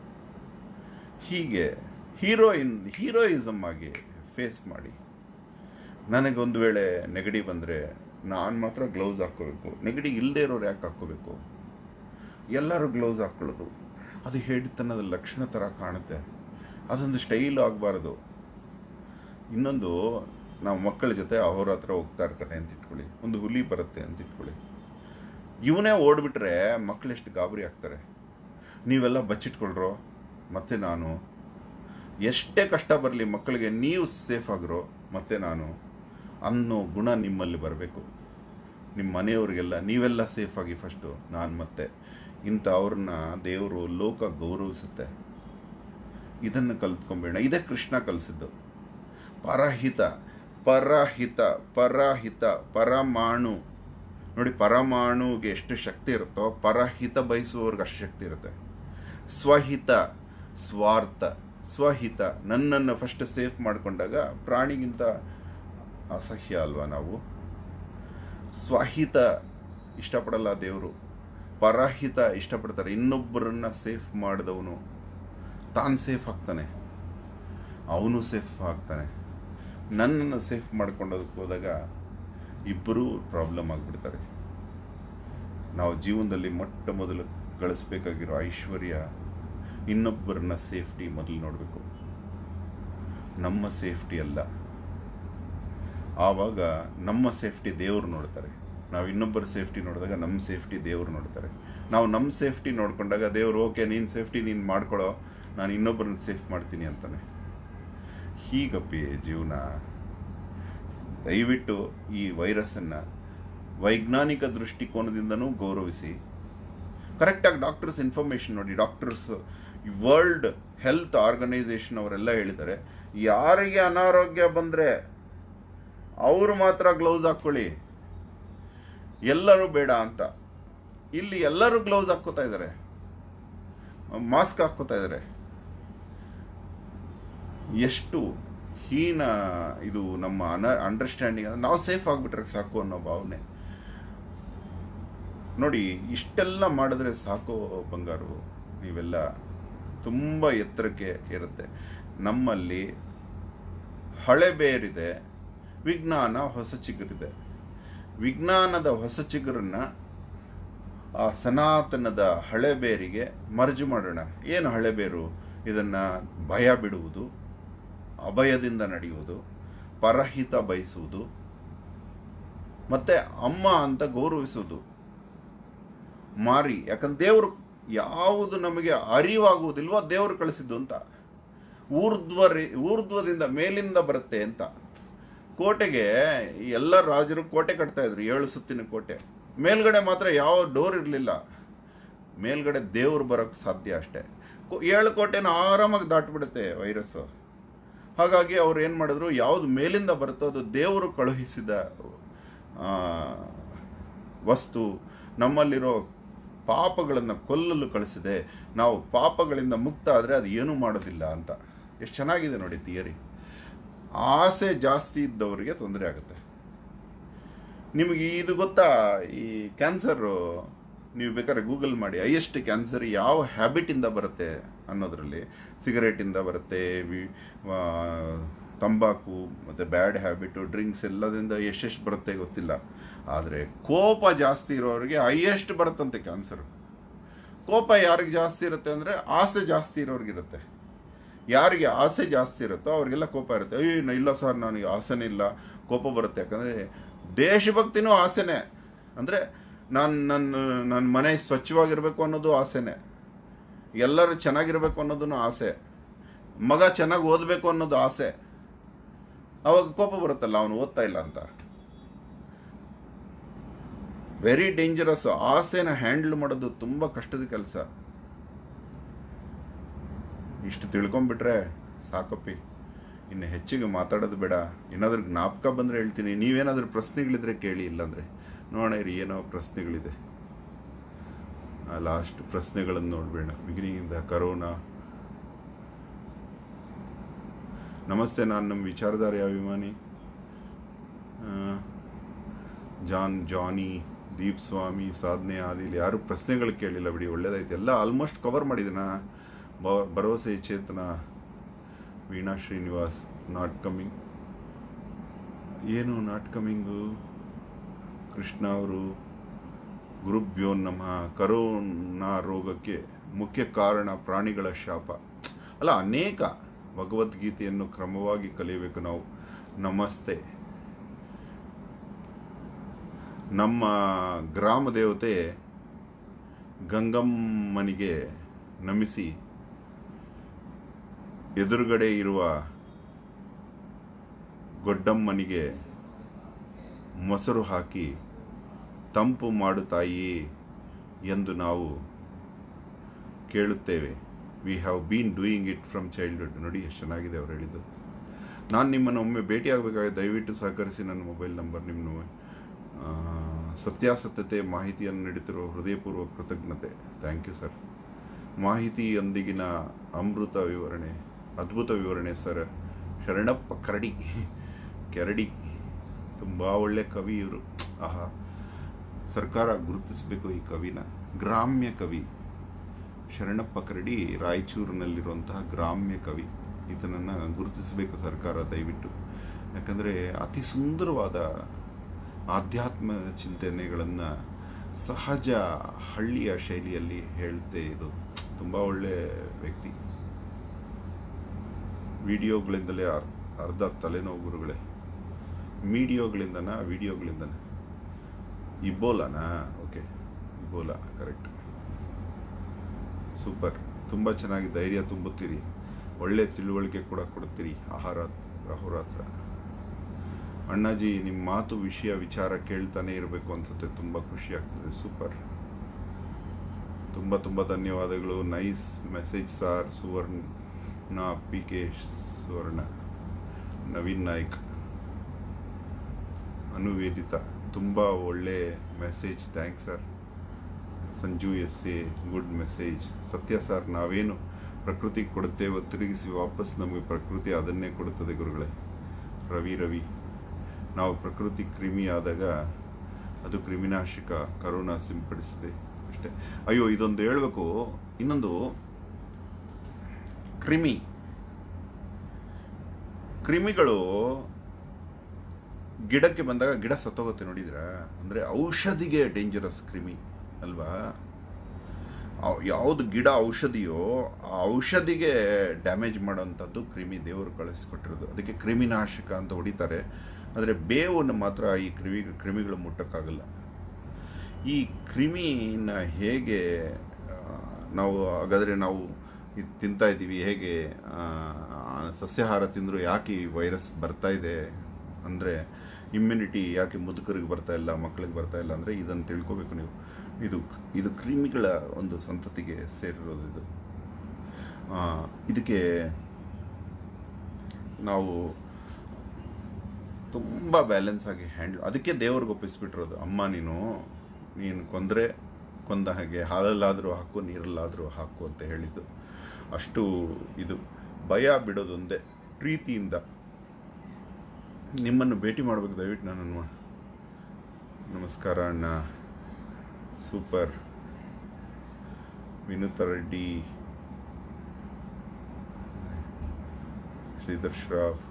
ಹೀಗೆ ಹೀರೋಯಿನ್ ಹೀರೋಯಿಸಮ್ ಆಗಿ ಫೇಸ್ ಮಾಡಿ ನನಗೊಂದು ವೇಳೆ ನೆಗಡಿ ಬಂದರೆ ನಾನು ಮಾತ್ರ ಗ್ಲೌಸ್ ಹಾಕ್ಕೋಬೇಕು ನೆಗಡಿ ಇಲ್ಲದೆ ಇರೋರು ಯಾಕೆ ಹಾಕ್ಕೋಬೇಕು ಎಲ್ಲರೂ ಗ್ಲೌಸ್ ಹಾಕ್ಕೊಳ್ಳೋದು ಅದು ಹೇಳಿತನದ ಲಕ್ಷಣ ಥರ ಕಾಣುತ್ತೆ ಅದೊಂದು ಸ್ಟೈಲ್ ಆಗಬಾರ್ದು ಇನ್ನೊಂದು ನಾವು ಮಕ್ಕಳ ಜೊತೆ ಅವ್ರ ಹತ್ರ ಹೋಗ್ತಾ ಇರ್ತಾರೆ ಅಂತ ಇಟ್ಕೊಳ್ಳಿ ಒಂದು ಹುಲಿ ಬರುತ್ತೆ ಅಂತ ಇಟ್ಕೊಳ್ಳಿ ಇವನೇ ಓಡ್ಬಿಟ್ರೆ ಮಕ್ಕಳು ಎಷ್ಟು ಗಾಬರಿ ಆಗ್ತಾರೆ ನೀವೆಲ್ಲ ಬಚ್ಚಿಟ್ಕೊಳ್ರೋ ಮತ್ತೆ ನಾನು ಎಷ್ಟೇ ಕಷ್ಟ ಬರಲಿ ಮಕ್ಕಳಿಗೆ ನೀವು ಸೇಫ್ ಆಗಿರೋ ಮತ್ತೆ ನಾನು ಅನ್ನೋ ಗುಣ ನಿಮ್ಮಲ್ಲಿ ಬರಬೇಕು ನಿಮ್ಮ ಮನೆಯವರಿಗೆಲ್ಲ ನೀವೆಲ್ಲ ಸೇಫ್ ಆಗಿ ಫಸ್ಟು ನಾನು ಮತ್ತೆ ಇಂಥ ಅವ್ರನ್ನ ದೇವರು ಲೋಕ ಗೌರವಿಸುತ್ತೆ ಇದನ್ನು ಕಲ್ತ್ಕೊಂಬೇಡ ಇದೇ ಕೃಷ್ಣ ಕಲಿಸಿದ್ದು ಪರಹಿತ ಪರಹಿತ ಪರಹಿತ ಪರಮಾಣು ನೋಡಿ ಪರಮಾಣುಗೆ ಎಷ್ಟು ಶಕ್ತಿ ಇರುತ್ತೋ ಪರಹಿತ ಬಯಸುವವ್ರಿಗೆ ಅಷ್ಟು ಶಕ್ತಿ ಇರುತ್ತೆ ಸ್ವಹಿತ ಸ್ವಾರ್ಥ ಸ್ವಹಿತ ನನ್ನನ್ನು ಫಸ್ಟ್ ಸೇಫ್ ಮಾಡಿಕೊಂಡಾಗ ಪ್ರಾಣಿಗಿಂತ ಅಸಹ್ಯ ಅಲ್ವಾ ನಾವು ಸ್ವಹಿತ ಇಷ್ಟಪಡಲ್ಲ ದೇವರು ಪರಹಿತ ಇಷ್ಟಪಡ್ತಾರೆ ಇನ್ನೊಬ್ಬರನ್ನ ಸೇಫ್ ಮಾಡಿದವನು ತಾನು ಸೇಫ್ ಆಗ್ತಾನೆ ಅವನು ಸೇಫ್ ಆಗ್ತಾನೆ ನನ್ನನ್ನು ಸೇಫ್ ಮಾಡ್ಕೊಂಡೋದಕ್ಕೆ ಹೋದಾಗ ಇಬ್ಬರೂ ಪ್ರಾಬ್ಲಮ್ ಆಗಿಬಿಡ್ತಾರೆ ನಾವು ಜೀವನದಲ್ಲಿ ಮೊಟ್ಟ ಮೊದಲು ಗಳಿಸ್ಬೇಕಾಗಿರೋ ಐಶ್ವರ್ಯ ಇನ್ನೊಬ್ಬರನ್ನ ಸೇಫ್ಟಿ ಮೊದಲು ನೋಡಬೇಕು ನಮ್ಮ ಸೇಫ್ಟಿ ಅಲ್ಲ ಆವಾಗ ನಮ್ಮ ಸೇಫ್ಟಿ ದೇವರು ನೋಡ್ತಾರೆ ನಾವು ಇನ್ನೊಬ್ಬರ ಸೇಫ್ಟಿ ನೋಡಿದಾಗ ನಮ್ಮ ಸೇಫ್ಟಿ ದೇವರು ನೋಡ್ತಾರೆ ನಾವು ನಮ್ಮ ಸೇಫ್ಟಿ ನೋಡ್ಕೊಂಡಾಗ ದೇವರು ಓಕೆ ನೀನು ಸೇಫ್ಟಿ ನೀನು ಮಾಡ್ಕೊಳ್ಳೋ ನಾನು ಇನ್ನೊಬ್ಬರನ್ನ ಸೇಫ್ ಮಾಡ್ತೀನಿ ಅಂತಾನೆ ಹೀಗಪ್ಪಿ ಜೀವನ ದಯವಿಟ್ಟು ಈ ವೈರಸ್ಸನ್ನು ವೈಜ್ಞಾನಿಕ ದೃಷ್ಟಿಕೋನದಿಂದನೂ ಗೌರವಿಸಿ ಕರೆಕ್ಟಾಗಿ ಡಾಕ್ಟರ್ಸ್ ಇನ್ಫಾರ್ಮೇಷನ್ ನೋಡಿ ಡಾಕ್ಟರ್ಸ್ ವರ್ಲ್ಡ್ ಹೆಲ್ತ್ ಆರ್ಗನೈಸೇಷನ್ ಅವರೆಲ್ಲ ಹೇಳಿದ್ದಾರೆ ಯಾರಿಗೆ ಅನಾರೋಗ್ಯ ಬಂದರೆ ಅವರು ಮಾತ್ರ ಗ್ಲೌಸ್ ಹಾಕ್ಕೊಳ್ಳಿ ಎಲ್ಲರೂ ಬೇಡ ಅಂತ ಇಲ್ಲಿ ಎಲ್ಲರೂ ಗ್ಲೌಸ್ ಹಾಕ್ಕೋತಾ ಇದ್ದಾರೆ ಮಾಸ್ಕ್ ಹಾಕ್ಕೋತಾ ಇದ್ದಾರೆ ಎಷ್ಟು ಹೀನ ಇದು ನಮ್ಮ ಅನ ಅಂಡರ್ಸ್ಟ್ಯಾಂಡಿಂಗ್ ಅಂದ್ರೆ ನಾವು ಸೇಫ್ ಆಗಿಬಿಟ್ರೆ ಸಾಕು ಅನ್ನೋ ಭಾವನೆ ನೋಡಿ ಇಷ್ಟೆಲ್ಲ ಮಾಡಿದ್ರೆ ಸಾಕು ಬಂಗಾರು ನೀವೆಲ್ಲ ತುಂಬ ಎತ್ತರಕ್ಕೆ ಇರುತ್ತೆ ನಮ್ಮಲ್ಲಿ ಹಳೆ ಬೇರಿದೆ ವಿಜ್ಞಾನ ಹೊಸ ಚಿಗುರಿದೆ ವಿಜ್ಞಾನದ ಹೊಸ ಚಿಗುರನ್ನ ಆ ಸನಾತನದ ಹಳೆ ಬೇರಿಗೆ ಮರ್ಜು ಮಾಡೋಣ ಏನು ಹಳೆ ಬೇರು ಇದನ್ನ ಭಯ ಬಿಡುವುದು ಅಭಯದಿಂದ ನಡೆಯುವುದು ಪರಹಿತ ಬಯಸುವುದು ಮತ್ತೆ ಅಮ್ಮ ಅಂತ ಗೌರವಿಸುವುದು ಮಾರಿ ಯಾಕಂದ್ರೆ ದೇವರು ಯಾವುದು ನಮಗೆ ಅರಿವಾಗುವುದಿಲ್ವೋ ದೇವರು ಕಳಿಸಿದ್ದು ಅಂತ ಊರ್ಧ್ವ ರೇ- ಊರ್ಧ್ವದಿಂದ ಮೇಲಿಂದ ಬರುತ್ತೆ ಅಂತ ಕೋಟೆಗೆ ಎಲ್ಲ ರಾಜರು ಕೋಟೆ ಕಟ್ತಾ ಇದ್ರು ಏಳು ಸುತ್ತಿನ ಕೋಟೆ ಮೇಲ್ಗಡೆ ಮಾತ್ರ ಯಾವ ಡೋರ್ ಇರಲಿಲ್ಲ ಮೇಲ್ಗಡೆ ದೇವ್ರು ಬರೋಕ್ಕೆ ಸಾಧ್ಯ ಅಷ್ಟೇ ಕೋ- ಏಳು ಕೋಟೆನ ಆರಾಮಾಗಿ ದಾಟ್ಬಿಡುತ್ತೆ ವೈರಸ್ಸು ಹಾಗಾಗಿ ಅವ್ರು ಏನು ಮಾಡಿದ್ರು ಯಾವುದು ಮೇಲಿಂದ ಬರುತ್ತೋ ಅದು ದೇವರು ಕಳುಹಿಸಿದ ಆ, ವಸ್ತು ನಮ್ಮಲ್ಲಿರೋ ಪಾಪಗಳನ್ನು ಕೊಲ್ಲಲು ಕಳಿಸಿದೆ ನಾವು ಪಾಪಗಳಿಂದ ಮುಕ್ತ ಆದರೆ ಅದು ಏನೂ ಮಾಡೋದಿಲ್ಲ ಅಂತ ಎಷ್ಟು ಚೆನ್ನಾಗಿದೆ ನೋಡಿ ಥಿಯರಿ ಆಸೆ ಜಾಸ್ತಿ ಇದ್ದವರಿಗೆ ತೊಂದರೆ ಆಗುತ್ತೆ ನಿಮಗೆ ಇದು ಗೊತ್ತಾ ಈ ಕ್ಯಾನ್ಸರು ನೀವು ಬೇಕಾದ್ರೆ ಗೂಗಲ್ ಮಾಡಿ ಹೈಯೆಸ್ಟ್ ಕ್ಯಾನ್ಸರ್ ಯಾವ ಹ್ಯಾಬಿಟಿಂದ ಬರುತ್ತೆ ಅನ್ನೋದ್ರಲ್ಲಿ ಸಿಗರೇಟಿಂದ ಬರುತ್ತೆ ವಿ- ಆ, ತಂಬಾಕು ಮತ್ತು ಬ್ಯಾಡ್ ಹ್ಯಾಬಿಟು ಡ್ರಿಂಕ್ಸ್ ಎಲ್ಲದರಿಂದ ಎಷ್ಟೆಷ್ಟು ಬರುತ್ತೆ ಗೊತ್ತಿಲ್ಲ ಆದರೆ ಕೋಪ ಜಾಸ್ತಿ ಇರೋರಿಗೆ ಹೈಯೆಸ್ಟ್ ಬರುತ್ತಂತೆ ಕ್ಯಾನ್ಸರ್ ಕೋಪ ಯಾರಿಗೆ ಜಾಸ್ತಿ ಇರುತ್ತೆ ಅಂದರೆ ಆಸೆ ಜಾಸ್ತಿ ಇರೋರಿಗಿರುತ್ತೆ ಯಾರಿಗೆ ಆಸೆ ಜಾಸ್ತಿ ಇರುತ್ತೋ ಅವ್ರಿಗೆಲ್ಲ ಕೋಪ ಇರುತ್ತೆ ಅಯ್ಯೋ ನ- ಇಲ್ಲ ಸರ್ ನನಗೆ ಆಸೆನೇ ಇಲ್ಲ ಕೋಪ ಬರುತ್ತೆ ಯಾಕಂದರೆ ದೇಶಭಕ್ತಿನೂ ಆಸೆನೇ ಅಂದರೆ ನಾನು ನನ್ನ ನನ್ನ ಮನೆ ಸ್ವಚ್ಛವಾಗಿರಬೇಕು ಅನ್ನೋದು ಆಸೆನೇ ಎಲ್ಲರೂ ಚೆನ್ನಾಗಿರ್ಬೇಕು ಅನ್ನೋದನ್ನು ಆಸೆ ಮಗ ಚೆನ್ನಾಗಿ ಓದಬೇಕು ಅನ್ನೋದು ಆಸೆ ಅವಾಗ ಕೋಪ ಬರುತ್ತಲ್ಲ ಅವನು ಓದ್ತಾ ಇಲ್ಲ ಅಂತ ವೆರಿ ಡೇಂಜರಸ್ ಆಸೆನ ಹ್ಯಾಂಡಲ್ ಮಾಡೋದು ತುಂಬ ಕಷ್ಟದ ಕೆಲಸ ಇಷ್ಟು ತಿಳ್ಕೊಂಬಿಟ್ರೆ ಸಾಕಪ್ಪಿ ಇನ್ನು ಹೆಚ್ಚಿಗೆ ಮಾತಾಡೋದು ಬೇಡ ಏನಾದ್ರೂ ಜ್ಞಾಪಕ ಬಂದರೆ ಹೇಳ್ತೀನಿ ನೀವೇನಾದ್ರೂ ಪ್ರಶ್ನೆಗಳಿದ್ರೆ ಕೇಳಿ ಇಲ್ಲಾಂದ್ರೆ ನೋಡೋಣ ಇರಿ ಏನೋ ಪ್ರಶ್ನೆಗಳಿದೆ ಲಾಸ್ಟ್ ಪ್ರಶ್ನೆಗಳನ್ನು ನೋಡ್ಬೇಡ ಬಿಗಿನಿಂಗಿಂದ ಕರೋನಾ ನಮಸ್ತೆ ನಾನು ನಮ್ಮ ವಿಚಾರಧಾರೆ ಅಭಿಮಾನಿ ಆ, ಜಾನ್ ಜಾನಿ ದೀಪ್ ಸ್ವಾಮಿ ಸಾಧನೆ ಆದಿಲ್ ಯಾರು ಪ್ರಶ್ನೆಗಳು ಕೇಳಿಲ್ಲ ಬಿಡಿ ಒಳ್ಳೇದಾಯ್ತು ಎಲ್ಲ ಆಲ್ಮೋಸ್ಟ್ ಕವರ್ ಮಾಡಿದಿನ ಭರವಸೆ ಚೇತನ ವೀಣಾ ಶ್ರೀನಿವಾಸ್ ನಾಟ್ ಕಮಿಂಗ್ ಏನು ನಾಟ್ ಕಮಿಂಗು ಕೃಷ್ಣ ಅವರು ಗುರುಭ್ಯೋ ನಮಃ ಕರೋನಾ ರೋಗಕ್ಕೆ ಮುಖ್ಯ ಕಾರಣ ಪ್ರಾಣಿಗಳ ಶಾಪ ಅಲ್ಲ ಅನೇಕ ಭಗವದ್ಗೀತೆಯನ್ನು ಕ್ರಮವಾಗಿ ಕಲಿಯಬೇಕು ನಾವು ನಮಸ್ತೆ ನಮ್ಮ ಗ್ರಾಮ ದೇವತೆ ಗಂಗಮ್ಮನಿಗೆ ನಮಿಸಿ ಎದುರುಗಡೆ ಇರುವ ಗೊಡ್ಡಮ್ಮನಿಗೆ ಮೊಸರು ಹಾಕಿ ತಂಪು ಮಾಡು ತಾಯಿ ಎಂದು ನಾವು ಕೇಳುತ್ತೇವೆ we have been doing it from childhood ನೋಡಿ ಎಷ್ಟು ಚೆನ್ನಾಗಿದೆ ಅವ್ರು ಹೇಳಿದ್ದು ನಾನು ನಿಮ್ಮನ್ನು ಒಮ್ಮೆ ಭೇಟಿ ಆಗಬೇಕಾಗಿದೆ ದಯವಿಟ್ಟು ಸಹಕರಿಸಿ ನನ್ನ ಮೊಬೈಲ್ ನಂಬರ್ ನಿಮ್ಮ ಆ, ಸತ್ಯಾಸತ್ಯತೆ ಮಾಹಿತಿಯನ್ನು ನೀಡುತ್ತಿರುವ ಹೃದಯಪೂರ್ವಕ ಕೃತಜ್ಞತೆ ಥ್ಯಾಂಕ್ ಯು ಸರ್ ಮಾಹಿತಿಯೊಂದಿಗಿನ ಅಮೃತ ವಿವರಣೆ ಅದ್ಭುತ ವಿವರಣೆ ಸರ್ ಶರಣಪ್ಪ ಕರಡಿ ಕೆರಡಿ ತುಂಬ ಒಳ್ಳೆ ಕವಿ ಇವರು ಆಹಾ ಸರ್ಕಾರ ಗುರುತಿಸಬೇಕು ಈ ಕವಿನ ಗ್ರಾಮ್ಯ ಕವಿ ಶರಣಪ್ಪ ಕರಡಿ ರಾಯಚೂರಿನಲ್ಲಿರುವಂತಹ ಗ್ರಾಮ್ಯ ಕವಿ ಈತನನ್ನು ಗುರುತಿಸಬೇಕು ಸರ್ಕಾರ ದಯವಿಟ್ಟು ಯಾಕಂದರೆ ಅತಿ ಸುಂದರವಾದ ಆಧ್ಯಾತ್ಮ ಚಿಂತನೆಗಳನ್ನು ಸಹಜ ಹಳ್ಳಿಯ ಶೈಲಿಯಲ್ಲಿ ಹೇಳ್ತೆ ಇದು ತುಂಬ ಒಳ್ಳೆ ವ್ಯಕ್ತಿ ವಿಡಿಯೋಗಳಿಂದಲೇ ಅರ್- ಅರ್ಧ ತಲೆನೋವು ಗುರುಗಳೇ ಮೀಡಿಯೋಗಳಿಂದನಾ ವಿಡಿಯೋಗಳಿಂದನ ಇಬೋಲಾನಾ ಓಕೆ ಇಬೋಲಾ ಕರೆಕ್ಟ್ ಸೂಪರ್ ತುಂಬ ಚೆನ್ನಾಗಿ ಧೈರ್ಯ ತುಂಬುತ್ತೀರಿ ಒಳ್ಳೆ ತಿಳುವಳಿಕೆ ಕೂಡ ಕೊಡ್ತೀರಿ ಆಹಾರ ಅಹೋರಾತ್ರ ಅಣ್ಣಾಜಿ ನಿಮ್ಮ ಮಾತು ವಿಷಯ ವಿಚಾರ ಕೇಳ್ತಾನೆ ಇರಬೇಕು ಅನ್ಸುತ್ತೆ ತುಂಬ ಖುಷಿ ಆಗ್ತದೆ ಸೂಪರ್ ತುಂಬ ತುಂಬ ಧನ್ಯವಾದಗಳು nice message sir Suvarna P K Suvarna Naveen Naik Anuvedita ತುಂಬ ಒಳ್ಳೆ message thanks sir Sanju S A good message Satya sir ನಾವೇನು ಪ್ರಕೃತಿಗೆ ಕೊಡುತ್ತೇವೋ ತಿರುಗಿಸಿ ವಾಪಸ್ ನಮಗೆ ಪ್ರಕೃತಿ ಅದನ್ನೇ ಕೊಡುತ್ತದೆ ಗುರುಗಳೇ ರವಿ ರವಿ ನಾವು ಪ್ರಕೃತಿ ಕ್ರಿಮಿ ಆದಾಗ ಅದು ಕ್ರಿಮಿನಾಶಕ ಕರೋನಾ ಸಿಂಪಡಿಸಿದೆ ಅಷ್ಟೇ ಅಯ್ಯೋ ಇದೊಂದು ಹೇಳಬೇಕು ಇನ್ನೊಂದು ಕ್ರಿಮಿ ಕ್ರಿಮಿಗಳು ಗಿಡಕ್ಕೆ ಬಂದಾಗ ಗಿಡ ಸತ್ತೋಗುತ್ತೆ ನೋಡಿದ್ರಾ ಅಂದರೆ ಔಷಧಿಗೆ ಡೇಂಜರಸ್ ಕ್ರಿಮಿ ಅಲ್ವಾ ಅವ್- ಯಾವ್ದು ಗಿಡ ಔಷಧಿಯೋ ಆ ಔಷಧಿಗೆ ಡ್ಯಾಮೇಜ್ ಮಾಡೋಂಥದ್ದು ಕ್ರಿಮಿ ದೇವರು ಕಳಿಸ್ಕೊಟ್ಟಿರೋದು ಅದಕ್ಕೆ ಕ್ರಿಮಿನಾಶಕ ಅಂತ ಹೊಡಿತಾರೆ ಆದರೆ ಬೇವನ್ನು ಮಾತ್ರ ಈ ಕ್ರಿಮಿ ಕ್ರಿಮಿಗಳು ಮುಟ್ಟಕ್ಕಾಗಲ್ಲ ಈ ಕ್ರಿಮಿನ ಹೇಗೆ ಆ, ನಾವು ಹಾಗಾದರೆ ನಾವು ಇದ್ ತಿಂತಾ ಇದ್ದೀವಿ ಹೇಗೆ ಆ, ಸಸ್ಯಾಹಾರ ತಿಂದರೂ ಯಾಕೆ ಈ ವೈರಸ್ ಬರ್ತಾ ಇದೆ ಅಂದರೆ ಇಮ್ಯುನಿಟಿ ಯಾಕೆ ಮುದುಕರಿಗೆ ಬರ್ತಾ ಇಲ್ಲ ಮಕ್ಕಳಿಗೆ ಬರ್ತಾ ಇಲ್ಲ ಅಂದರೆ ಇದನ್ನು ತಿಳ್ಕೊಬೇಕು ನೀವು ಇದು ಇದು ಕ್ರಿಮಿಗಳ ಒಂದು ಸಂತತಿಗೆ ಸೇರಿರೋದು ಇದು ಆ, ಇದಕ್ಕೆ ನಾವು ತುಂಬ ಬ್ಯಾಲೆನ್ಸ್ ಆಗಿ ಹ್ಯಾಂಡಲ್ ಅದಕ್ಕೆ ದೇವ್ರಿಗೆ ಒಪ್ಪಿಸ್ಬಿಟ್ಟಿರೋದು ಅಮ್ಮ ನೀನು ನೀನು ಕೊಂದರೆ ಕೊಂದ ಹಾಗೆ ಹಾಲಲ್ಲಾದರೂ ಹಾಕು ನೀರಲ್ಲಾದರೂ ಹಾಕು ಅಂತ ಹೇಳಿದ್ದು ಅಷ್ಟು ಇದು ಭಯ ಬಿಡೋದೊಂದೇ ಪ್ರೀತಿಯಿಂದ ನಿಮ್ಮನ್ನು ಭೇಟಿ ಮಾಡಬೇಕು ದಯವಿಟ್ಟು ನನ್ನನ್ನು ನಮಸ್ಕಾರ ಅಣ್ಣ ಸೂಪರ್ ವಿನುತ ರೆಡ್ಡಿ ಶ್ರೀಧರ್ ಶ್ರಾಫ್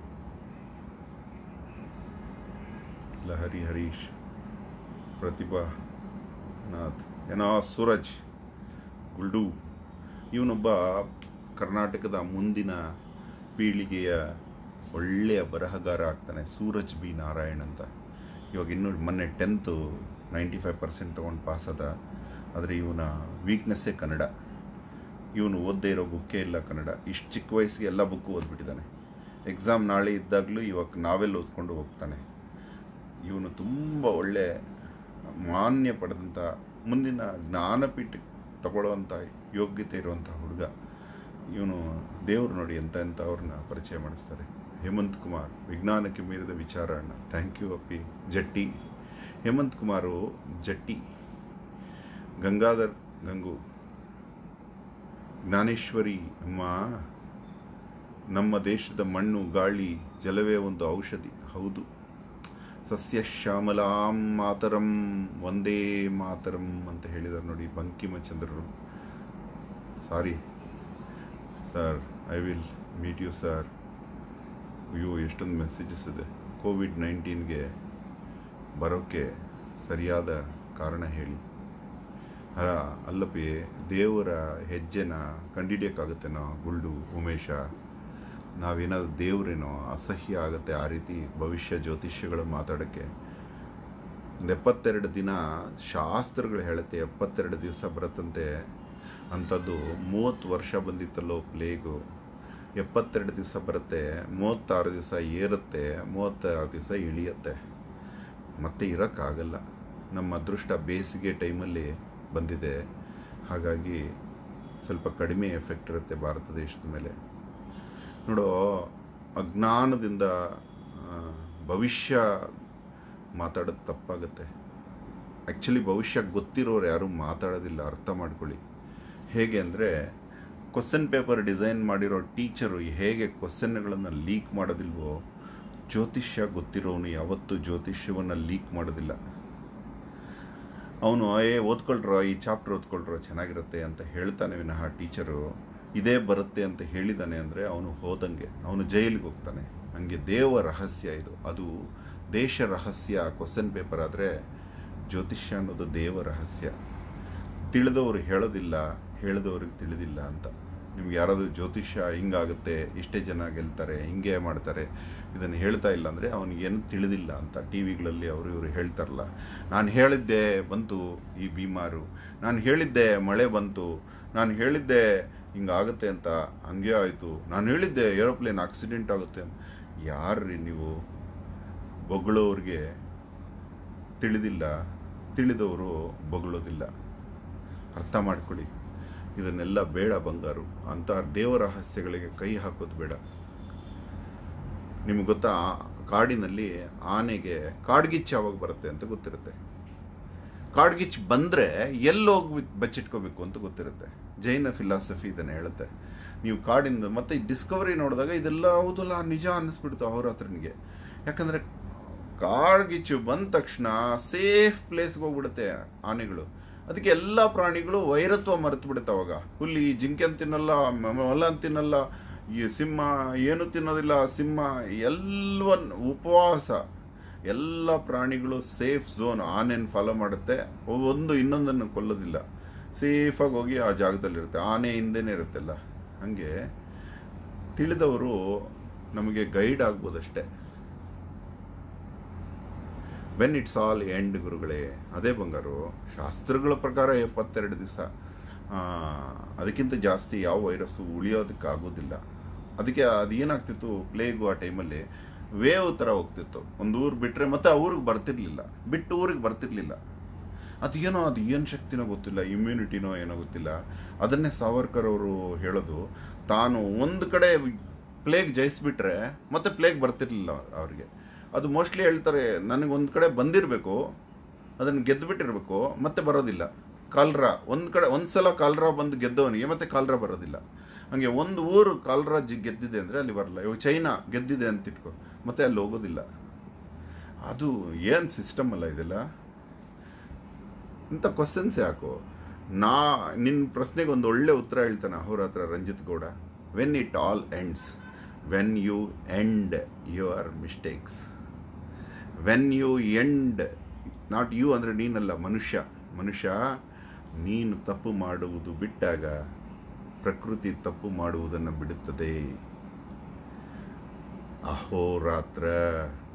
ಲಹರಿ ಹರೀಶ್ ಪ್ರತಿಭಾ ನಾಥ್ ಏನೋ ಸೂರಜ್ ಗುಲ್ಡು ಇವನೊಬ್ಬ ಕರ್ನಾಟಕದ ಮುಂದಿನ ಪೀಳಿಗೆಯ ಒಳ್ಳೆಯ ಬರಹಗಾರ ಆಗ್ತಾನೆ ಸೂರಜ್ ಬಿ ನಾರಾಯಣ್ ಅಂತ ಇವಾಗ ಇನ್ನೂ ಮೊನ್ನೆ ಟೆಂತು ನೈಂಟಿ ಫೈವ್ ಪರ್ಸೆಂಟ್ ತೊಗೊಂಡು ಪಾಸ್ ಅದ ಆದರೆ ಇವನ ವೀಕ್ನೆಸ್ಸೇ ಕನ್ನಡ ಇವನು ಓದದೇ ಇರೋ ಬುಕ್ಕೇ ಇಲ್ಲ ಕನ್ನಡ ಇಷ್ಟು ಚಿಕ್ಕ ವಯಸ್ಸಿಗೆ ಎಲ್ಲ ಬುಕ್ಕು ಓದ್ಬಿಟ್ಟಿದ್ದಾನೆ ಎಕ್ಸಾಮ್ ನಾಳೆ ಇದ್ದಾಗಲೂ ಇವಾಗ ನಾವೆಲ್ಲ ಓದ್ಕೊಂಡು ಹೋಗ್ತಾನೆ ಇವನು ತುಂಬ ಒಳ್ಳೆ ಮಾನ್ಯ ಪಡೆದಂಥ ಮುಂದಿನ ಜ್ಞಾನಪೀಠ ತಗೊಳ್ಳೋವಂಥ ಯೋಗ್ಯತೆ ಇರುವಂಥ ಹುಡುಗ ಇವನು ದೇವರು ನೋಡಿ ಎಂತ ಎಂತ ಅವ್ರನ್ನ ಪರಿಚಯ ಮಾಡಿಸ್ತಾರೆ ಹೇಮಂತ್ ಕುಮಾರ್ ವಿಜ್ಞಾನಕ್ಕೆ ಮೀರಿದ ವಿಚಾರ ಅಣ್ಣ ಥ್ಯಾಂಕ್ ಯು ಅಪ್ಪಿ ಜಟ್ಟಿ ಹೇಮಂತ್ ಕುಮಾರು ಜಟ್ಟಿ ಗಂಗಾಧರ್ ಗಂಗು ಜ್ಞಾನೇಶ್ವರಿ ಅಮ್ಮ ನಮ್ಮ ದೇಶದ ಮಣ್ಣು ಗಾಳಿ ಜಲವೇ ಒಂದು ಔಷಧಿ ಹೌದು ಸಸ್ಯ ಶ್ಯಾಮಲಾಂ ಮಾತರಂ ಒಂದೇ ಮಾತರಂ ಅಂತ ಹೇಳಿದ್ದಾರೆ ನೋಡಿ ಬಂಕಿಮಚಂದ್ರರು sorry sir I will meet you sir ಅಯ್ಯೋ ಎಷ್ಟೊಂದು ಮೆಸೇಜಸ್ ಇದೆ ಕೋವಿಡ್ ನೈನ್ಟೀನ್ಗೆ ಬರೋಕ್ಕೆ ಸರಿಯಾದ ಕಾರಣ ಹೇಳಿ ಅಲ್ಲ ಅಲ್ಲಪ್ಪಿ ದೇವರ ಹೆಜ್ಜೆನ ಕಂಡಿಡಿಯೋಕ್ಕಾಗುತ್ತೇನೋ ಗುಲ್ಡು ಉಮೇಶ ನಾವೇನಾದ್ರು ದೇವರೇನೋ ಅಸಹ್ಯ ಆಗುತ್ತೆ ಆ ರೀತಿ ಭವಿಷ್ಯ ಜ್ಯೋತಿಷ್ಯಗಳು ಮಾತಾಡೋಕ್ಕೆ ಒಂದು ಎಪ್ಪತ್ತೆರಡು ದಿನ ಶಾಸ್ತ್ರಗಳು ಹೇಳುತ್ತೆ ಎಪ್ಪತ್ತೆರಡು ದಿವಸ ಬರುತ್ತಂತೆ ಅಂಥದ್ದು ಮೂವತ್ತು ವರ್ಷ ಬಂದಿತ್ತಲ್ಲೋ ಪ್ಲೇಗು ಎಪ್ಪತ್ತೆರಡು ದಿವಸ ಬರುತ್ತೆ ಮೂವತ್ತಾರು ದಿವಸ ಏರುತ್ತೆ ಮೂವತ್ತಾರು ದಿವಸ ಇಳಿಯುತ್ತೆ ಮತ್ತೆ ಇರೋಕ್ಕಾಗಲ್ಲ ನಮ್ಮ ಅದೃಷ್ಟ ಬೇಸಿಗೆ ಟೈಮಲ್ಲಿ ಬಂದಿದೆ ಹಾಗಾಗಿ ಸ್ವಲ್ಪ ಕಡಿಮೆ ಎಫೆಕ್ಟ್ ಇರುತ್ತೆ ಭಾರತ ದೇಶದ ಮೇಲೆ ನೋಡೋ ಅಜ್ಞಾನದಿಂದ ಆ, ಭವಿಷ್ಯ ಮಾತಾಡೋದು ತಪ್ಪಾಗುತ್ತೆ ಆ್ಯಕ್ಚುಲಿ ಭವಿಷ್ಯ ಗೊತ್ತಿರೋರು ಯಾರೂ ಮಾತಾಡೋದಿಲ್ಲ ಅರ್ಥ ಮಾಡ್ಕೊಳ್ಳಿ ಹೇಗೆ ಅಂದರೆ ಕ್ವಶನ್ ಪೇಪರ್ ಡಿಸೈನ್ ಮಾಡಿರೋ ಟೀಚರು ಹೇಗೆ ಕ್ವಶನ್ಗಳನ್ನು ಲೀಕ್ ಮಾಡೋದಿಲ್ವೋ ಜ್ಯೋತಿಷ್ಯ ಗೊತ್ತಿರೋನು ಯಾವತ್ತೂ ಜ್ಯೋತಿಷ್ಯವನ್ನು ಲೀಕ್ ಮಾಡೋದಿಲ್ಲ ಅವನು ಏ ಓದ್ಕೊಳ್ರೋ ಈ ಚಾಪ್ಟರ್ ಓದ್ಕೊಳ್ರೋ ಚೆನ್ನಾಗಿರುತ್ತೆ ಅಂತ ಹೇಳ್ತಾನೆ ವಿನಃ ಟೀಚರು ಇದೇ ಬರುತ್ತೆ ಅಂತ ಹೇಳಿದಾನೆ ಅಂದರೆ ಅವನು ಹೋದಂಗೆ ಅವನು ಜೈಲಿಗೆ ಹೋಗ್ತಾನೆ ಹಂಗೆ ದೇವ ರಹಸ್ಯ ಇದು ಅದು ದೇಶ ರಹಸ್ಯ ಕ್ವಶನ್ ಪೇಪರ್ ಆದರೆ ಜ್ಯೋತಿಷ್ಯ ಅನ್ನೋದು ದೇವ ರಹಸ್ಯ ತಿಳಿದವರು ಹೇಳೋದಿಲ್ಲ ಹೇಳಿದವ್ರಿಗೆ ತಿಳಿದಿಲ್ಲ ಅಂತ ನಿಮ್ಗೆ ಯಾರಾದರೂ ಜ್ಯೋತಿಷ್ಯ ಹಿಂಗಾಗುತ್ತೆ ಇಷ್ಟೇ ಜನ ಗೆಲ್ತಾರೆ ಹಿಂಗೆ ಮಾಡ್ತಾರೆ ಇದನ್ನು ಹೇಳ್ತಾ ಇಲ್ಲ ಅಂದರೆ ಅವನಿಗೇನು ತಿಳಿದಿಲ್ಲ ಅಂತ ಟಿ ವಿಗಳಲ್ಲಿ ಅವರು ಇವರು ಹೇಳ್ತಾರಲ್ಲ ನಾನು ಹೇಳಿದ್ದೆ ಬಂತು ಈ ಬೀಮಾರು ನಾನು ಹೇಳಿದ್ದೆ ಮಳೆ ಬಂತು ನಾನು ಹೇಳಿದ್ದೆ ಹಿಂಗಾಗುತ್ತೆ ಅಂತ ಹಂಗೆ ಆಯಿತು ನಾನು ಹೇಳಿದ್ದೆ ಏರೋಪ್ಲೇನ್ ಆಕ್ಸಿಡೆಂಟ್ ಆಗುತ್ತೆ ಅಂತ ಯಾರ್ರಿ ನೀವು ಬೊಗಳೋರಿಗೆ ತಿಳಿದಿಲ್ಲ ತಿಳಿದವರು ಬೊಗಳೋದಿಲ್ಲ ಅರ್ಥ ಮಾಡ್ಕೊಳ್ಳಿ ಇದನ್ನೆಲ್ಲ ಬೇಡ ಬಂಗಾರು ಅಂತ ದೇವ ರಹಸ್ಯಗಳಿಗೆ ಕೈ ಹಾಕೋದು ಬೇಡ ನಿಮ್ಗೆ ಗೊತ್ತಾ ಕಾಡಿನಲ್ಲಿ ಆನೆಗೆ ಕಾಡ್ಗಿಚ್ಚು ಯಾವಾಗ ಬರುತ್ತೆ ಅಂತ ಗೊತ್ತಿರುತ್ತೆ ಕಾಡ್ಗಿಚ್ಚು ಬಂದರೆ ಎಲ್ಲಿ ಹೋಗಿ ಬಚ್ಚಿಟ್ಕೋಬೇಕು ಅಂತ ಗೊತ್ತಿರುತ್ತೆ ಜೈನ ಫಿಲಾಸಫಿ ಇದನ್ನು ಹೇಳುತ್ತೆ ನೀವು ಕಾಡಿಂದ ಮತ್ತೆ ಡಿಸ್ಕವರಿ ನೋಡಿದಾಗ ಇದೆಲ್ಲ ಹೌದಲ್ಲ ನಿಜ ಅನ್ನಿಸ್ಬಿಡ್ತು ಅವ್ರ ಹತ್ರನಿಗೆ ಯಾಕಂದರೆ ಕಾಡ್ಗಿಚ್ಚು ಬಂದ ತಕ್ಷಣ ಸೇಫ್ ಪ್ಲೇಸ್ಗೆ ಹೋಗ್ಬಿಡುತ್ತೆ ಆನೆಗಳು ಅದಕ್ಕೆ ಎಲ್ಲ ಪ್ರಾಣಿಗಳು ವೈರತ್ವ ಮರೆತು ಬಿಡುತ್ತೆ ಅವಾಗ ಹುಲಿ ಜಿಂಕೆ ಅಂತ ತಿನ್ನಲ್ಲ ಮ- ಮೊಲ ಅಂತ ತಿನ್ನಲ್ಲ ಈ ಸಿಂಹ ಏನು ತಿನ್ನೋದಿಲ್ಲ ಸಿಂಹ ಎಲ್ಲವನ್ನ ಉಪವಾಸ ಎಲ್ಲ ಪ್ರಾಣಿಗಳು ಸೇಫ್ ಝೋನ್ ಆನೆನ ಫಾಲೋ ಮಾಡುತ್ತೆ ಒಂದು ಇನ್ನೊಂದನ್ನು ಕೊಲ್ಲೋದಿಲ್ಲ ಸೇಫಾಗಿ ಹೋಗಿ ಆ ಜಾಗದಲ್ಲಿರುತ್ತೆ ಆನೆ ಹಿಂದೆನೇ ಇರುತ್ತೆಲ್ಲ ಹಂಗೆ ತಿಳಿದವರು ನಮಗೆ ಗೈಡ್ ಆಗ್ಬೋದಷ್ಟೇ ವೆನ್ ಇಟ್ಸ್ ಆಲ್ ಎಂಡ್ ಗುರುಗಳೇ ಅದೇ ಬಂಗಾರು ಶಾಸ್ತ್ರಗಳ ಪ್ರಕಾರ ಎಪ್ಪತ್ತೆರಡು ದಿವಸ ಅದಕ್ಕಿಂತ ಜಾಸ್ತಿ ಯಾವ ವೈರಸ್ಸು ಉಳಿಯೋದಕ್ಕಾಗೋದಿಲ್ಲ ಅದಕ್ಕೆ ಅದು ಏನಾಗ್ತಿತ್ತು ಪ್ಲೇಗು ಆ ಟೈಮಲ್ಲಿ ವೇವ್ ಥರ ಹೋಗ್ತಿತ್ತು ಒಂದು ಊರು ಬಿಟ್ಟರೆ ಮತ್ತೆ ಆ ಊರಿಗೆ ಬರ್ತಿರ್ಲಿಲ್ಲ ಬಿಟ್ಟು ಊರಿಗೆ ಬರ್ತಿರ್ಲಿಲ್ಲ ಅದೇನೋ ಅದು ಏನು ಶಕ್ತಿನೋ ಗೊತ್ತಿಲ್ಲ ಇಮ್ಯುನಿಟಿನೋ ಏನೋ ಗೊತ್ತಿಲ್ಲ ಅದನ್ನೇ ಸಾವರ್ಕರ್ ಅವರು ಹೇಳೋದು ತಾನು ಒಂದು ಕಡೆ ಪ್ಲೇಗ್ ಜಯಿಸ್ಬಿಟ್ರೆ ಮತ್ತೆ ಪ್ಲೇಗ್ ಬರ್ತಿರ್ಲಿಲ್ಲ ಅವ್ರಿಗೆ ಅದು ಮೋಸ್ಟ್ಲಿ ಹೇಳ್ತಾರೆ ನನಗೆ ಒಂದು ಕಡೆ ಬಂದಿರಬೇಕು ಅದನ್ನು ಗೆದ್ದುಬಿಟ್ಟಿರ್ಬೇಕು ಮತ್ತೆ ಬರೋದಿಲ್ಲ ಕಾಲ್ರ ಒಂದು ಕಡೆ ಒಂದು ಸಲ ಕಾಲ್ರ ಬಂದು ಗೆದ್ದವನಿಗೆ ಮತ್ತೆ ಕಾಲ್ರ ಬರೋದಿಲ್ಲ ಹಂಗೆ ಒಂದು ಊರು ಕಾಲ್ರ ಜಿ ಗೆದ್ದಿದೆ ಅಂದರೆ ಅಲ್ಲಿ ಬರಲ್ಲ ಇವಾಗ ಚೈನಾ ಗೆದ್ದಿದೆ ಅಂತ ಇಟ್ಕೊ ಮತ್ತೆ ಅಲ್ಲಿ ಹೋಗೋದಿಲ್ಲ ಅದು ಏನು ಸಿಸ್ಟಮ್ ಅಲ್ಲ ಇದೆಲ್ಲ ಇಂಥ ಕ್ವಶನ್ಸ್ ಯಾಕೋ ನಾ ನಿನ್ನ ಪ್ರಶ್ನೆಗೆ ಒಂದು ಒಳ್ಳೆ ಉತ್ತರ ಹೇಳ್ತಾನೆ ಅವ್ರ ಹತ್ರ Ranjith Gowda when it all ends when you end your mistakes when you end not you ಅಂದರೆ ನೀನಲ್ಲ ಮನುಷ್ಯ ಮನುಷ್ಯ ನೀನು ತಪ್ಪು ಮಾಡುವುದು ಬಿಟ್ಟಾಗ ಪ್ರಕೃತಿ ತಪ್ಪು ಮಾಡುವುದನ್ನು ಬಿಡುತ್ತದೆ ಅಹೋರಾತ್ರ